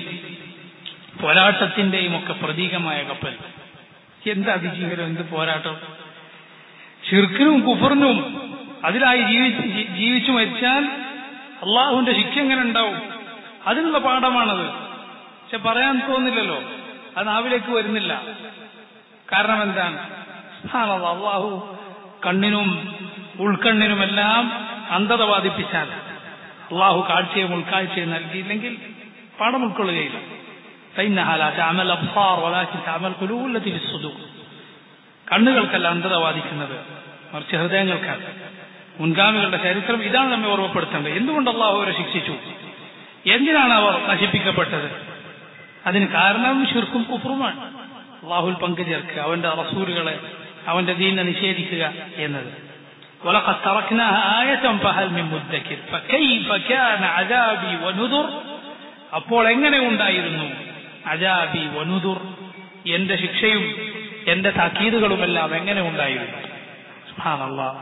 പോരാട്ടത്തിന്റെയും ഒക്കെ പ്രതീകമായ കപ്പൽ എന്ത് അതിജീവനം എന്ത് പോരാട്ടം ഷിർക്കിനും കുഫറിനും അതിലായി ജീവിച്ച് ജീ- ജീവിച്ചു മരിച്ചാൽ അള്ളാഹുവിന്റെ ശിക്ഷ എങ്ങനെ ഉണ്ടാവും അതിനുള്ള പാഠമാണത് പക്ഷെ പറയാൻ തോന്നില്ലല്ലോ അത് നാവിലേക്ക് വരുന്നില്ല കാരണം എന്താണ് സുബ്ഹാനല്ലാഹ്, അള്ളാഹു കണ്ണിനും ഉൾക്കണ്ണിനുമെല്ലാം അന്ധത ബാധിപ്പിച്ചാൽ അള്ളാഹു കാഴ്ചയും ഉൾക്കാഴ്ചയും നൽകിയില്ലെങ്കിൽ പാഠം ഉൾക്കൊള്ളുകയില്ല فإنها لا تعمل الأبصار ولكن تعمل القلوب التي في الصدور കണ്ണുകൾക്കല്ല അന്ധത ബാധിക്കുന്നത് മറിച്ച് ഹൃദയങ്ങൾക്കാണ് മുൻഗാമികളുടെ ചരിത്രം ഇതാണ് നമ്മെ ഓർമ്മപ്പെടുത്തേണ്ടത് എന്തുകൊണ്ട് അള്ളാഹു അവരെ ശിക്ഷിച്ചു എന്തിനാണ് അവർ നശിപ്പിക്കപ്പെട്ടത് അതിന് കാരണം ഷിർക്കും കുഫറുമാണ് അള്ളാഹുൽ പങ്കുചേർക്കുക അവന്റെ റസൂലുകളെ അവന്റെ ദീനെ നിഷേധിക്കുക എന്നത് ولقد تركناها آية فهل من مدكر فكيف كان عذابي ونذر അപ്പോൾ എങ്ങനെ ഉണ്ടായിരുന്നു അജാബി വനുദുർ എന്റെ ശിക്ഷയും എന്റെ താക്കീതുകളുമെല്ലാം എങ്ങനെ ഉണ്ടായിരുന്നു സുബ്ഹാനല്ലാഹ്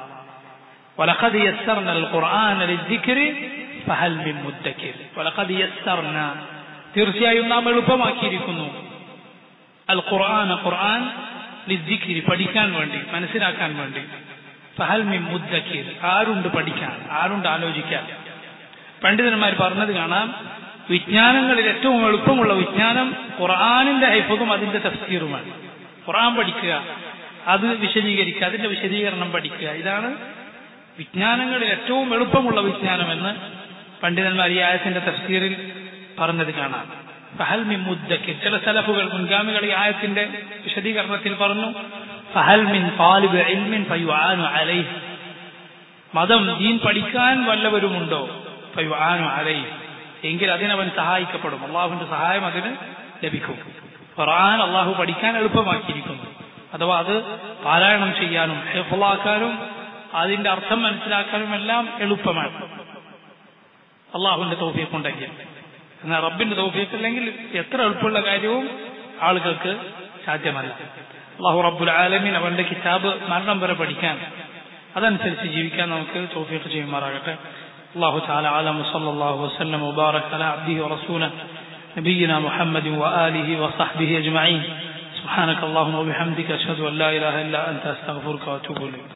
ولقد يسرنا القرآن للذكر فهل من مدكر ولقد يسرنا തീർച്ചയായും നാം എളുപ്പമാക്കിയിരിക്കുന്നു അൽ ഖുർആൻ ഖുർആൻ ലിദ്ദിക്കിരി പഠിക്കാൻ വേണ്ടി മനസ്സിലാക്കാൻ വേണ്ടി ഫഹൽ മിൻ മുദ്ദക്കിർ ആരുണ്ട് പഠിക്കാൻ ആരുണ്ട് ആലോചിക്കാൻ പണ്ഡിതന്മാർ പറഞ്ഞത് കാണാം വിജ്ഞാനങ്ങളിൽ ഏറ്റവും എളുപ്പമുള്ള വിജ്ഞാനം ഖുർആാനിന്റെ ഹൈഫതും അതിന്റെ തഫ്സീറുമാണ് ഖുർആൻ പഠിക്കുക അത് വിശദീകരിക്കുക അതിന്റെ വിശദീകരണം പഠിക്കുക ഇതാണ് വിജ്ഞാനങ്ങളിൽ ഏറ്റവും എളുപ്പമുള്ള വിജ്ഞാനമെന്ന് പണ്ഡിതന്മാർ ഈ ആയത്തിന്റെ തഫ്സീറിൽ പറഞ്ഞത് കാണാം ഫഹൽ മിൻ മുദ്ദക്കിർ ചില സലഫുകൾ മുൻഗാമികൾ ഈ ആയത്തിന്റെ വിശദീകരണത്തിൽ പറഞ്ഞു ഫഹൽ മിൻ താലിബ് ഇൽമിൻ ഫയുആനു അലൈഹി മതം ദീൻ പഠിക്കാൻ വല്ലവരുമുണ്ടോ ഫയുആനു അലൈഹി എങ്കിൽ അതിനവൻ സഹായിക്കപ്പെടും അള്ളാഹുവിന്റെ സഹായം അതിന് ലഭിക്കും ഖുർആൻ അള്ളാഹു പഠിക്കാൻ എളുപ്പമാക്കിയിരിക്കുന്നു അഥവാ അത് പാരായണം ചെയ്യാനും ഹെഫലാക്കാനും അതിന്റെ അർത്ഥം മനസ്സിലാക്കാനും എല്ലാം എളുപ്പമാണ് അള്ളാഹുവിന്റെ തൗഫീഖ് ഉണ്ടെങ്കിൽ എന്നാൽ റബ്ബിന്റെ തൗഫീഖ് ഇല്ലെങ്കിൽ എത്ര എളുപ്പമുള്ള കാര്യവും ആളുകൾക്ക് സാധ്യമല്ല അള്ളാഹു റബ്ബുൽ ആലമീൻ അവന്റെ കിതാബ് മരണം വരെ പഠിക്കാൻ അതനുസരിച്ച് ജീവിക്കാൻ നമുക്ക് തൗഫീഖ് ചെയ്യുമാറാകട്ടെ الله تعالى أعلم وصلى الله وسلم وبارك على عبده ورسوله نبينا محمد وآله وصحبه أجمعين سبحانك اللهم وبحمدك أشهد أن لا إله إلا أنت أستغفرك وأتوب إليك